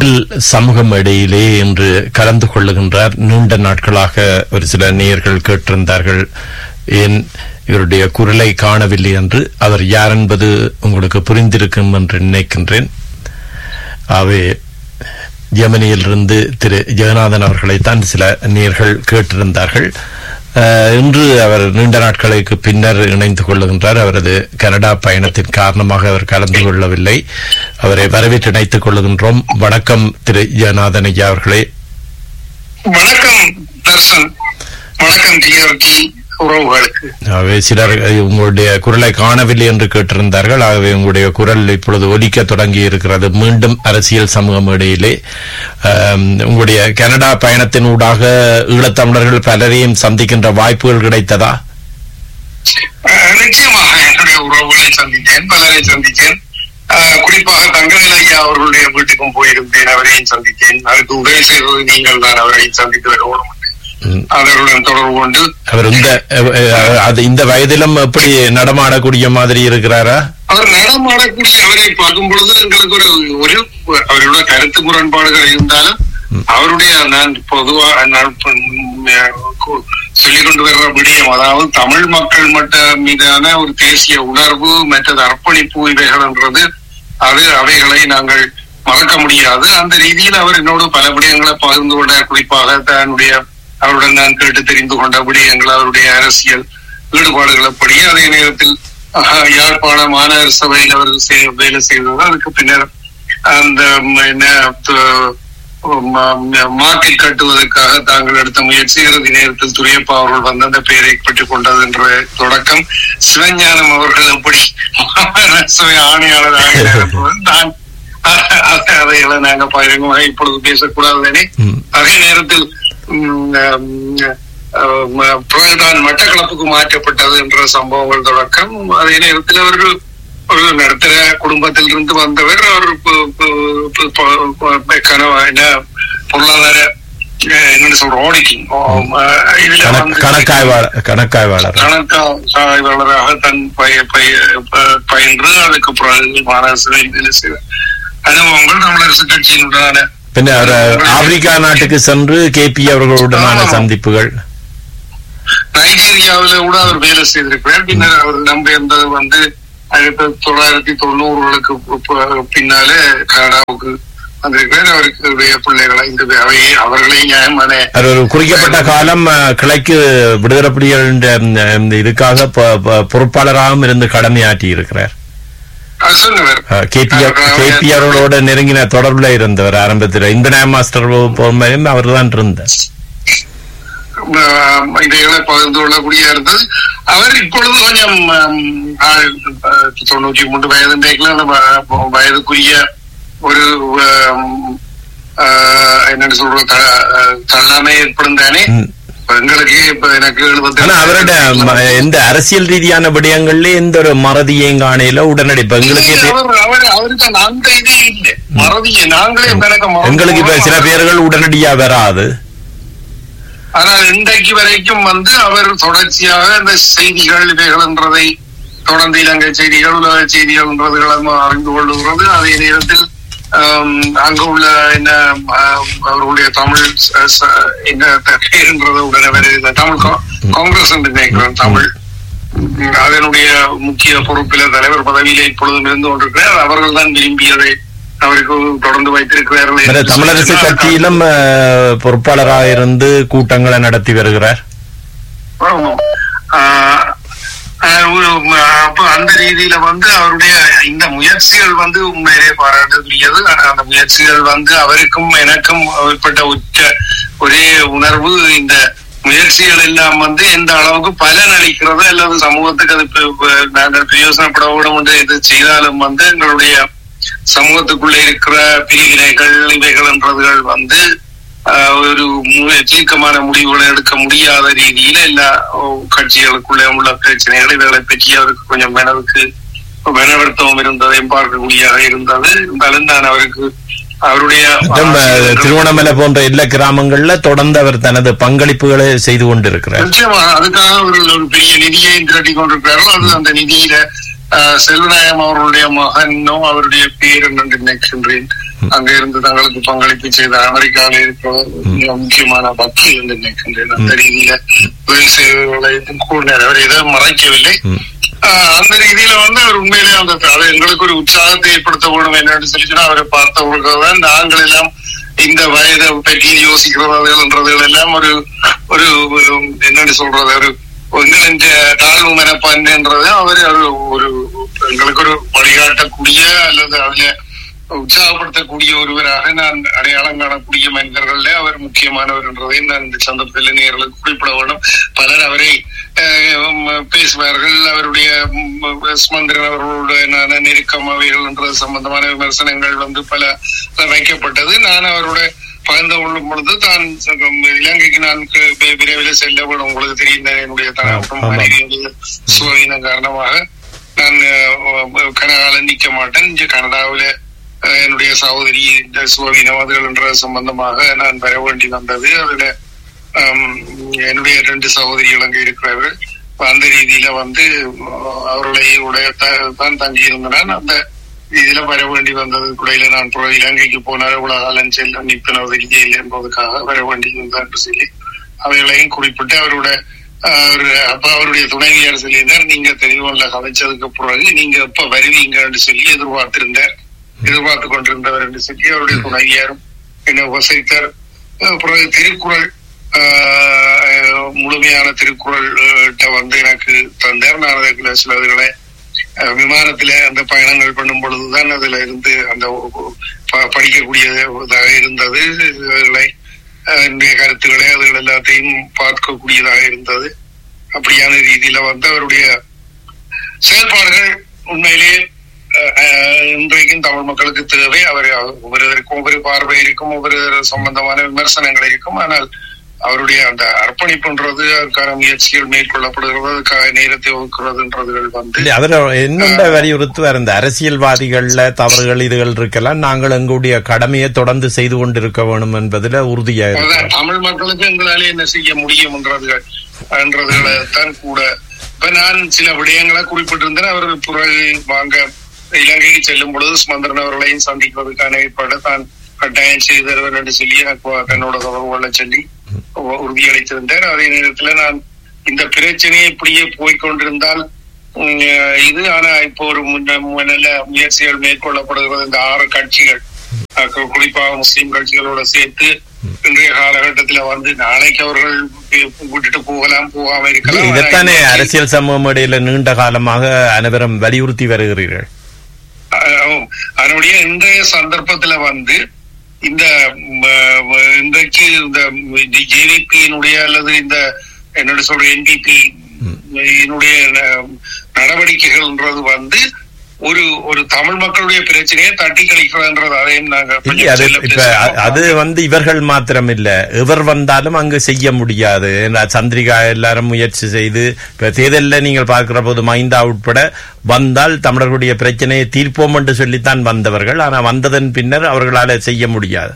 சமூக மேடையிலே இன்று கலந்து கொள்ளுகின்றார் நீண்ட நாட்களாக ஒரு சில நேயர்கள் கேட்டிருந்தார்கள் ஏன் இவருடைய குரலை காணவில்லை என்று அவர் யார் என்பது உங்களுக்கு புரிந்திருக்கும் என்று நினைக்கின்றேன் ஆகவே ஜெர்மனியிலிருந்து திரு ஜெகநாதன் அவர்களைத்தான் சில நேர்கள் கேட்டிருந்தார்கள் அஹ், இன்று அவர் நீண்ட நாட்களுக்கு பின்னர் இணைந்து கொள்ளுகின்றார் அவரது கனடா பயணத்தின் காரணமாக அவர் கலந்து கொள்ளவில்லை அவரை வரவேற்று இணைத்துக் கொள்ளுகின்றோம் வணக்கம் திரு ஜெகநாதன் ஐயா அவர்களே வணக்கம் தர்சன் வணக்கம் டிஆர்டி உறவுகளுக்கு ஆகவே சிலர் அஹ், உங்களுடைய குரலை காணவில்லை என்று கேட்டிருந்தார்கள் ஆகவே உங்களுடைய குரல் இப்பொழுது ஒலிக்க தொடங்கி இருக்கிறது மீண்டும் அரசியல் சமூக மேடையிலே ஆம், உங்களுடைய கனடா பயணத்தின் ஊடாக ஈழத்தமிழர்கள் பலரையும் சந்திக்கின்ற வாய்ப்புகள் கிடைத்ததா அஹ், நிச்சயமாக என்னுடைய உறவுகளை சந்தித்தேன் பலரை சந்தித்தேன் அஹ், குறிப்பாக தங்கநிலை ஐயா அவர்களுடைய வீட்டுக்கும் போயிருந்தேன் அவரையும் சந்தித்தேன் அதுக்கு உதவி செய்தது நீங்கள் தான் அவரையும் சந்தித்து வருவோம் ம். அவர்களுடன் தொடர்பு கொண்டு அவர் இந்த அஹ், அஹ், அது இந்த வயதிலும் எப்படி நடமாடக்கூடிய மாதிரி இருக்கிறாரா அவர் நடமாடக்கூடிய அவரை பார்க்கும் பொழுது எங்களுக்கு ஒரு ஒரு அவருடைய கருத்து முரண்பாடுகள் இருந்தாலும் அவருடைய நான் பொதுவா நான் ப- ம், கு- சொல்லிக் கொண்டு வர்ற விடயம் அதாவது தமிழ் மக்கள் மட்ட மீதான ஒரு தேசிய உணர்வு மற்றது அர்ப்பணிப்பு இவைகள்ன்றது அது அவைகளை நாங்கள் மறக்க முடியாது அந்த ரீதியில் அவர் என்னோடு பல விடயங்களை பகிர்ந்து கொண்ட குறிப்பாக தன்னுடைய அவருடன் நான் கேட்டு தெரிந்து கொண்ட விடயங்கள் அவருடைய அரசியல் ஈடுபாடுகள் அப்படி அதே நேரத்தில் அஹ், யாழ்ப்பாண மாநகர சபையில் அவர் செய்- வேலை செய்தது அதுக்கு பின்னர் அந்த ம், என்ன து- ம- ம- மார்க்கெட் கட்டுவதற்காக தாங்கள் எடுத்த முயற்சி இறுதி நேரத்தில் துரியப்பா அவர்கள் வந்து அந்த பெயரை பெற்றுக் கொண்டது என்ற தொடக்கம் சிவஞானம் அவர்கள் எப்படி மாநகர சபை ஆணையாளராக இருந்தபோது நான் அ- அதைகளை நாங்க பகிரங்கமாக இப்பொழுது பேசக்கூடாதுதானே ம். அதே நேரத்தில் ம், ம், அஹ், பிரதான் மட்டக்களப்புக்கு மாற்றப்பட்டது என்ற சம்பவங்கள் தொடக்கம் அதே நேரத்தில் அவர்கள் ஒரு நடுத்தர குடும்பத்தில் இருந்து வந்தவர் அவர் பு- பு- பு- பு- பு- கனவா என்ன பொருளாதார அஹ், என்னன்னு சொல்ற ஆடிட்டிங் இதுல கணக்- வந்து கணக்காய்வாளர் கணக்காய்வாளர் கணக்காய்வாளராக தன் பய பய- ப- பயின்று அதுக்கு பிறகு மாநகர வேலை செய்த அனுபவங்கள் தமிழரசு கட்சியினுடனான பின்ன அவர் ஆப்பிரிக்கா நாட்டுக்கு சென்று கே பி அவர்களுடனான ஆமா. சந்திப்புகள் நைஜீரியாவில கூட அவர் வேலை செய்திருக்கிறார் பின்னர் அவர் இடம்பெயர்ந்தது வந்து ஆயிரத்தி தொள்ளாயிரத்தி தொண்ணூறுகளுக்கு பு- பு- பின்னாலே கனடாவுக்கு வந்திருக்கிறார் அவருக்கு அவருடைய பிள்ளைகளை இந்த அவையை அவர்களை நியாயமான அவர் ஒரு குறிக்கப்பட்ட காலம் அஹ், கிளைக்கு விடுதலை புலிகள் இந்த- இந்த இதுக்காக ப- ப- பொறுப்பாளராகவும் இருந்து கடமையாற்றி இருக்கிறார் அது சொன்னவர் கேபிஆர் கேபிஆர் அவர்களோட நெருங்கின தொடர்புல இருந்தவர் ஆரம்பத்தில் இந்த மாஸ்டர் போகும்போதும் அவர் தான் இருந்தார் ஆஹ் இதைகளை பகிர்ந்து கொள்ளக்கூடிய இருந்தது அவர் இப்பொழுது கொஞ்சம் ஆம், ஆஹ், தொண்ணூற்றி மூன்று வயது நேரத்துல அந்த வ- வயதுக்குரிய ஒரு ஆம், ஆஹ், என்னன்னு சொல்ற த- தள்ளாமை ஏற்படும் தானே ம். இப்ப எங்களுக்கு இப்ப எனக்கு எழுபத்தி ஆனா அவரோட ம- எந்த அரசியல் ரீதியான விடயங்கள்ல எந்த ஒரு மறதியையும் காணையில உடனடி இப்ப எங்களுக்கு இல்ல, தெ- அவர் அவர் அவருக்கு அந்த- அந்த இதே இல்லை மறதியை நாங்களே எனக்கு மறந்து எங்களுக்கு இப்ப சில போனோம். பேர்கள் உடனடியா வராது ஆனால் இன்றைக்கு வரைக்கும் வந்து அவர் தொடர்ச்சியாக இந்த செய்திகள் இவைகள்ன்றதை தொடர்ந்து இலங்கை செய்திகள் உலக செய்திகள்ன்றதுகளை அறிந்து கொள்ளுகிறது அதே நேரத்தில் ஆம், அங்க உள்ள என்ன ஆம், அவர்களுடைய தமிழ் ச- ச- என்ன பேருன்றத உடனே வருகிறது தமிழ் கா- காங்கிரஸ் என்று நினைக்கிறேன் தமிழ் உம், அதனுடைய முக்கிய பொறுப்பில தலைவர் பதவியில இப்பொழுதும் இருந்து கொண்டிருக்கிறார் அவர்கள் தான் விரும்பியதை அவருக்கு தொடர்ந்து வைத்திருக்கிறார்கள் வேற என்று தமிழரசு சொன்னால் கட்சியிலும் அஹ், பொறுப்பாளராக இருந்து கூட்டங்களை நடத்தி வருகிறார் ஆமா. ஆஹ் ஆஹ் ஒரு- அப்ப அந்த ரீதியில வந்து அவருடைய இந்த முயற்சிகள் வந்து உண்மையிலே பாராட்டுக்குரியது ஆனா அந்த முயற்சிகள் வந்து அவருக்கும் எனக்கும் ஏற்பட்ட உச்ச ஒரே உணர்வு இந்த முயற்சிகள் எல்லாம் வந்து எந்த அளவுக்கு பலன் அளிக்கிறது அல்லது சமூகத்துக்கு அது பி- பி- நாங்கள் பிரயோசனப்பட வேண்டும் என்று இது செய்தாலும் வந்து எங்களுடைய சமூகத்துக்குள்ள இருக்கிற பிரிவினைகள் இவைகள்ன்றதுகள் வந்து ஆஹ், ஒரு மு- தீர்க்கமான முடிவுகளை எடுக்க முடியாத ரீதியில எல்லா ஓ, கட்சிகளுக்குள்ளே உள்ள பிரச்சனைகள் இவைகளை பற்றி அவருக்கு கொஞ்சம் மனதுக்கு மனவருத்தம் இருந்ததையும் பார்க்கக்கூடியதாக இருந்தது இருந்தாலும் நான் அவருக்கு அவருடைய நம்ம திருவண்ணாமலை போன்ற எல்லா கிராமங்கள்ல தொடர்ந்து அவர் தனது பங்களிப்புகளை செய்து கொண்டிருக்கிறார் நிச்சயமாக அதுக்காக அவர்கள் ஒரு பெரிய நிதியை திரட்டி கொண்டிருக்கிறார்கள் அது அந்த நிதியில ஆஹ், செல்வநாயகம் அவர்களுடைய மகனோ அவருடைய பேர் என்று நினைக்கின்றேன் அங்க இருந்து தங்களுக்கு பங்களிப்பு செய்த அமெரிக்காவில் இருக்கிறவர் மிக முக்கியமான வக்கீல் என்று நினைக்கின்றேன் அந்த ரீதியில உதவி சேவைகளை கூறினார் அவர் எதுவும் மறைக்கவில்லை ம். ஆஹ் அந்த ரீதியில வந்து அவர் உண்மையிலே அந்த அது எங்களுக்கு ஒரு உற்சாகத்தை ஏற்படுத்த வேண்டும் என்னன்னு சொல்லி சொன்னா அவரை பார்த்தவர்களுக்கு தான் நாங்கள் எல்லாம் இந்த வயதை பற்றி யோசிக்கிறதுகள் எல்லாம் ஒரு ஒரு ஒரு என்னன்னு சொல்றது ஒரு எங்களின் தாழ்வு மனப்பான்மைன்றது அவர் ஒரு ஒரு எங்களுக்கு ஒரு வழிகாட்டக்கூடிய அல்லது அதுல உற்சாகப்படுத்தக்கூடிய ஒருவராக நான் அடையாளம் காணக்கூடிய மனிதர்கள்ல அவர் முக்கியமானவர் என்றதை நான் இந்த சந்தர்ப்பத்தில் நேர்களுக்கு குறிப்பிட வேண்டும் பலர் அவரை அஹ், உம், பேசுவார்கள் அவருடைய உம், சுமந்திரன் அவர்களுடைய ந- நெருக்கம் அவைகள் என்ற சம்பந்தமான விமர்சனங்கள் வந்து பல வைக்கப்பட்டது நான் அவருடைய பகிர்ந்து கொள்ளும் பொழுது தான் உம், இலங்கைக்கு நான் கு- வி- விரைவில் செல்ல வேண்டும் உங்களுக்கு தெரியும் தானே என்னுடைய தகவலும் ஆமா. மனைவியுடைய சுவீனம் காரணமாக நான் அஹ், கனகாலம் நிக்க மாட்டேன் இங்க கனடாவில அஹ், என்னுடைய சகோதரி இந்த சுவீனவாதிகள் என்ற சம்பந்தமாக நான் வர வேண்டி வந்தது அதுல ஹம், என்னுடைய ரெண்டு சகோதரிகள் அங்க இருக்கிறார்கள் அப்ப அந்த ரீதியில வந்து அஹ், அவர்களை உடைய த- தான் தங்கி இருந்தேன் அந்த ரீதியில வர வேண்டி வந்தது குடையில நான் புற இலங்கைக்கு போனார் இவ்வளவு காலம் செல்ல நிற்பனது இல்லை என்பதற்காக வர வேண்டி வந்தேன் என்று சொல்லி அவைகளையும் குறிப்பிட்டு அவருடைய ஆஹ், ஒரு அப்ப அவருடைய துணைவியார் சொல்லியிருந்தார் நீங்க தெளிவுல கதைச்சதுக்கு பிறகு நீங்க எப்ப வருவீங்கன்னு சொல்லி எதிர்பார்த்திருந்தார் எதிர்பார்த்து கொண்டிருந்தவர் என்று சொல்லி அவருடைய துணைவியாரும் என்னை உபசரித்தார் அஹ், பிறகு திருக்குறள் ஆஹ், முழுமையான திருக்குறள் அஹ், வந்து எனக்கு தந்தார் நான் அதுல சிலதுகளை அஹ், விமானத்தில அந்த பயணங்கள் பண்ணும் பொழுதுதான் அதுல இருந்து அந்த ப- படிக்கக்கூடியதாக இருந்தது அதுகளை அஹ், என்னுடைய கருத்துக்களை அதுகள் எல்லாத்தையும் பார்க்கக்கூடியதாக இருந்தது அப்படியான ரீதியில வந்து அவருடைய செயல்பாடுகள் உண்மையிலேயே அஹ், அஹ், இன்றைக்கும் தமிழ் மக்களுக்கு தேவை அவர் ஒவ்வொருவருக்கும் ஒவ்வொரு பார்வை இருக்கும் ஒவ்வொரு சம்பந்தமான விமர்சனங்கள் இருக்கும் ஆனால் அவருடைய அந்த அர்ப்பணிப்புன்றது அதற்கான முயற்சிகள் மேற்கொள்ளப்படுகிறது அதுக்காக நேரத்தை ஒதுக்குறதுன்றதுகள் வந்து இல்ல அவர் என்னென்ன வலியுறுத்துவார் இந்த அரசியல்வாதிகள்ல தவறுகள் இதுகள் இருக்கலாம் நாங்கள் எங்களுடைய கடமையை தொடர்ந்து செய்து கொண்டிருக்க வேணும் என்பதுல உறுதியா அதான் இருக்கிறோம் தமிழ் மக்களுக்கு எங்களால என்ன செய்ய முடியும் என்றதுகள் என்றதுகளை தான் கூட இப்ப நான் சில விடயங்களை குறிப்பிட்டிருந்தேன் அவர்கள் பிறகு வாங்க இலங்கைக்கு செல்லும் பொழுது சுமந்திரன் அவர்களையும் சந்திப்பதற்கான ஏற்பாடு தான் கட்டாயம் செய்து தருவேன் என்று சொல்லி எனக்கு தன்னோட தொடர்பு கொள்ள சொல்லி உ- உறுதியளித்திருந்தார் அதே நேரத்துல நான் இந்த பிரச்சனையை இப்படியே போய்க்கொண்டிருந்தால் உம், இது ஆனா இப்போ ஒரு முன்ன- மு- நல்ல முயற்சிகள் மேற்கொள்ளப்படுகிறது இந்த ஆறு கட்சிகள் அஹ் கு- குறிப்பாக முஸ்லிம் கட்சிகளோட சேர்த்து இன்றைய காலகட்டத்துல வந்து நாளைக்கு அவர்கள் வி- விட்டுட்டு போகலாம் போகாம இருக்கலாம் ஆனா இதைத்தானே இன்னைக்கு- அரசியல் சமூகம் இடையில நீண்ட காலமாக அனைவரும் வலியுறுத்தி வருகிறீர்கள் அஹ் அதனுடைய இன்றைய சந்தர்ப்பத்துல வந்து இந்த ம, ம, இன்றைக்கு இந்த ஜேவிபியினுடைய அல்லது இந்த என்னோட சொல்ற என்பிபி என்னுடைய ந- நடவடிக்கைகள்ன்றது வந்து ஒரு ஒரு தமிழ் மக்களுடைய பிரச்சனையை தட்டி கழிக்கிறதுன்றது அதையும் நாங்க இல்ல கொஞ்சம் அது சொல்ல இப்ப பேசுவோம். அ- அது வந்து இவர்கள் மாத்திரம் இல்ல எவர் வந்தாலும் அங்கு செய்ய முடியாது ஏன்னா சந்திரிகா எல்லாரும் முயற்சி செய்து இப்ப தேர்தலில் நீங்கள் பார்க்கிற போது மைந்தா உட்பட வந்தால் தமிழர்களுடைய பிரச்சனையை தீர்ப்போம் என்று சொல்லித்தான் வந்தவர்கள் ஆனா வந்ததன் பின்னர் அவர்களால செய்ய முடியாது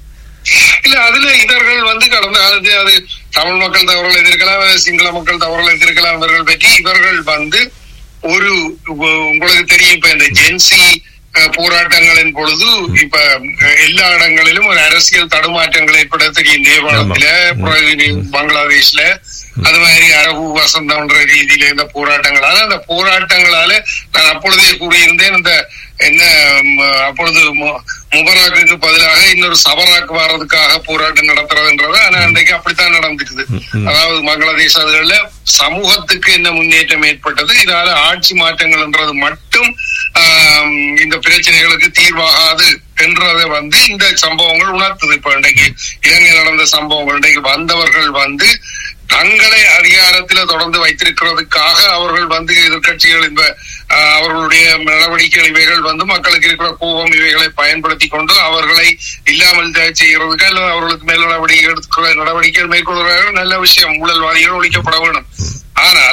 இல்ல அதுல இதர்கள் வந்து கடந்த காலத்து அது தமிழ் மக்கள் தவறுகள் எதிர்க்கலாம் சிங்கள மக்கள் தவறுகள் எதிர்க்கலாம் இவர்கள் பற்றி இவர்கள் வந்து ஒரு உ- உங்களுக்கு தெரியும் இப்ப இந்த ஜென்சி அஹ், போராட்டங்களின் பொழுது இப்ப அஹ், எல்லா இடங்களிலும் ஒரு அரசியல் தடுமாற்றங்கள் ஏற்பட தெரியும் நேபாளத்துல பிறகு பங்களாதேஷ்ல அது மாதிரி அரபு வசந்தம்ன்ற ரீதியில இந்த போராட்டங்களால அந்த போராட்டங்களால நான் அப்பொழுதே கூறியிருந்தேன் இந்த என்ன ம், அப்பொழுது மு- முபராக்குக்கு பதிலாக இன்னொரு சபராக்கு வர்றதுக்காக போராட்டம் நடத்துறதுன்றது ஆனா அன்றைக்கு அப்படித்தான் நடந்துருது அதாவது பங்களாதேஷ் அதுகள்ல சமூகத்துக்கு என்ன முன்னேற்றம் ஏற்பட்டது இதனால ஆட்சி மாற்றங்கள்ன்றது மட்டும் ஆம், இந்த பிரச்சனைகளுக்கு தீர்வாகாது என்றதை வந்து இந்த சம்பவங்கள் உணர்த்துது இப்ப இன்றைக்கு இலங்கை நடந்த சம்பவங்கள் இன்றைக்கு வந்தவர்கள் வந்து தங்களை அதிகாரத்தில தொடர்ந்து வைத்திருக்கிறதுக்காக அவர்கள் வந்து எதிர்க்கட்சிகள் இந்த ஆஹ், அவர்களுடைய நடவடிக்கைகள் இவைகள் வந்து மக்களுக்கு இருக்கிற கோபம் இவைகளை பயன்படுத்தி கொண்டு அவர்களை இல்லாமல் த- செய்கிறதுக்கு அல்லது அவர்களுக்கு மேல் நடவடிக்கை எடுக்கிற நடவடிக்கைகள் மேற்கொள்கிறார்கள் நல்ல விஷயம் ஊழல்வாதிகள் ஒழிக்கப்பட வேண்டும் ஆனால்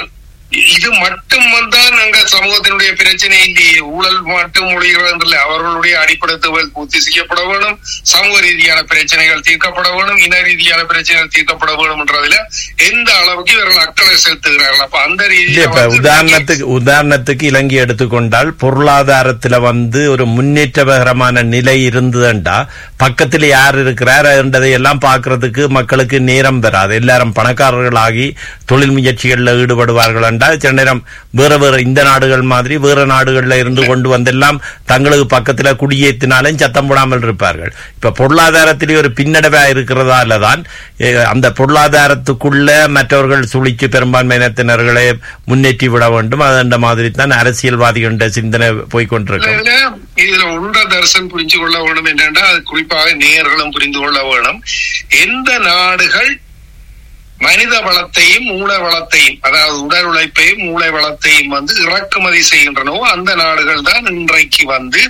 இது மட்டும் வந்தால் எங்க சமூகத்தினுடைய பிரச்சனை இல்லையே ஊழல் மட்டும் ஒழிகிறது அவர்களுடைய அடிப்படை தேவைகள் பூர்த்தி செய்யப்பட வேணும் சமூக ரீதியான பிரச்சனைகள் தீர்க்கப்பட வேணும் இன ரீதியான பிரச்சனைகள் தீர்க்கப்பட வேணும்ன்றதுல எந்த அளவுக்கு இவர்கள் அக்கறை செலுத்துகிறார்கள் அப்ப அந்த இல்ல ரீதியில இப்ப வந்து உதாரணத்துக்கு உதாரணத்துக்கு இலங்கை எடுத்துக்கொண்டால் பொருளாதாரத்துல வந்து ஒரு முன்னேற்றகரமான நிலை இருந்ததுண்டா பக்கத்துல யார் இருக்கிறார் என்றதை எல்லாம் பார்க்கறதுக்கு மக்களுக்கு நேரம் பெறாது எல்லாரும் பணக்காரர்களாகி தொழில் முயற்சிகள்ல ஈடுபடுவார்கள் என்றால் சில நேரம் வேற வேற இந்த நாடுகள் மாதிரி வேற நாடுகள்ல இருந்து கொண்டு வந்தெல்லாம் தங்களுக்கு பக்கத்துல குடியேற்றினாலும் சத்தம் போடாமல் இருப்பார்கள் இப்ப பொருளாதாரத்திலே ஒரு பின்னடைவா இருக்கிறதால தான் eh, அந்த பொருளாதாரத்துக்குள்ள மற்றவர்கள் சுழிச்சு பெரும்பான்மையினத்தினர்களை முன்னேற்றி விட வேண்டும் அந்த மாதிரி தான் அரசியல்வாதிகளின் சிந்தனை போய்கொண்டிருக்கும் இதுல இதுல உண்ட தரிசனம் புரிஞ்சு கொள்ள வேணும் என்னென்னா அது குறிப்பாக நேயர்களும் புரிந்து கொள்ள வேணும் எந்த நாடுகள் மனித வளத்தையும் மூளை வளத்தையும் அதாவது உடல் உழைப்பையும் மூளை வளத்தையும் வந்து இறக்குமதி செய்கின்றனவோ அந்த நாடுகள் தான் இன்றைக்கு வந்து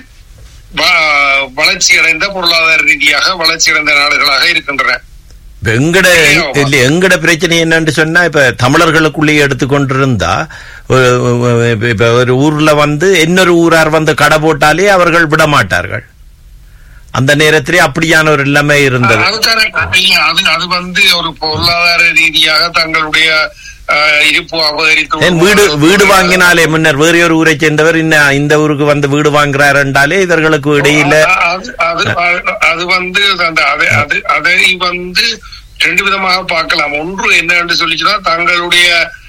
வ- வளர்ச்சியடைந்த பொருளாதார ரீதியாக வளர்ச்சியடைந்த நாடுகளாக இருக்கின்றன இப்ப எங்கட இல்ல எங்கட பிரச்சனை என்னன்னு சொன்னா இப்ப தமிழர்களுக்குள்ளேயே எடுத்துக்கொண்டிருந்தா ஒரு- இப்ப ஒரு ஊர்ல வந்து இன்னொரு ஊரார் வந்து கடை போட்டாலே அவர்கள் விட மாட்டார்கள் அந்த நேரத்திலே அப்படியான ஒரு நிலைமை இருந்தது அதுக்கான இல்ல, அது அது வந்து ஒரு பொருளாதார ரீதியாக தங்களுடைய அஹ், இருப்பு அபகரித்து ஏன் வீடு வீடு வாங்கினாலே முன்னர் வேற ஒரு ஊரை சேர்ந்தவர் இன்ன இந்த ஊருக்கு வந்து வீடு வாங்குறார் என்றாலே இவர்களுக்கு இடையில அது அது அது- அது வந்து அந்த அதை அது அதை வந்து ரெண்டு விதமாக பார்க்கலாம் ஒன்று என்னன்னு சொல்லிச்சுன்னா தங்களுடைய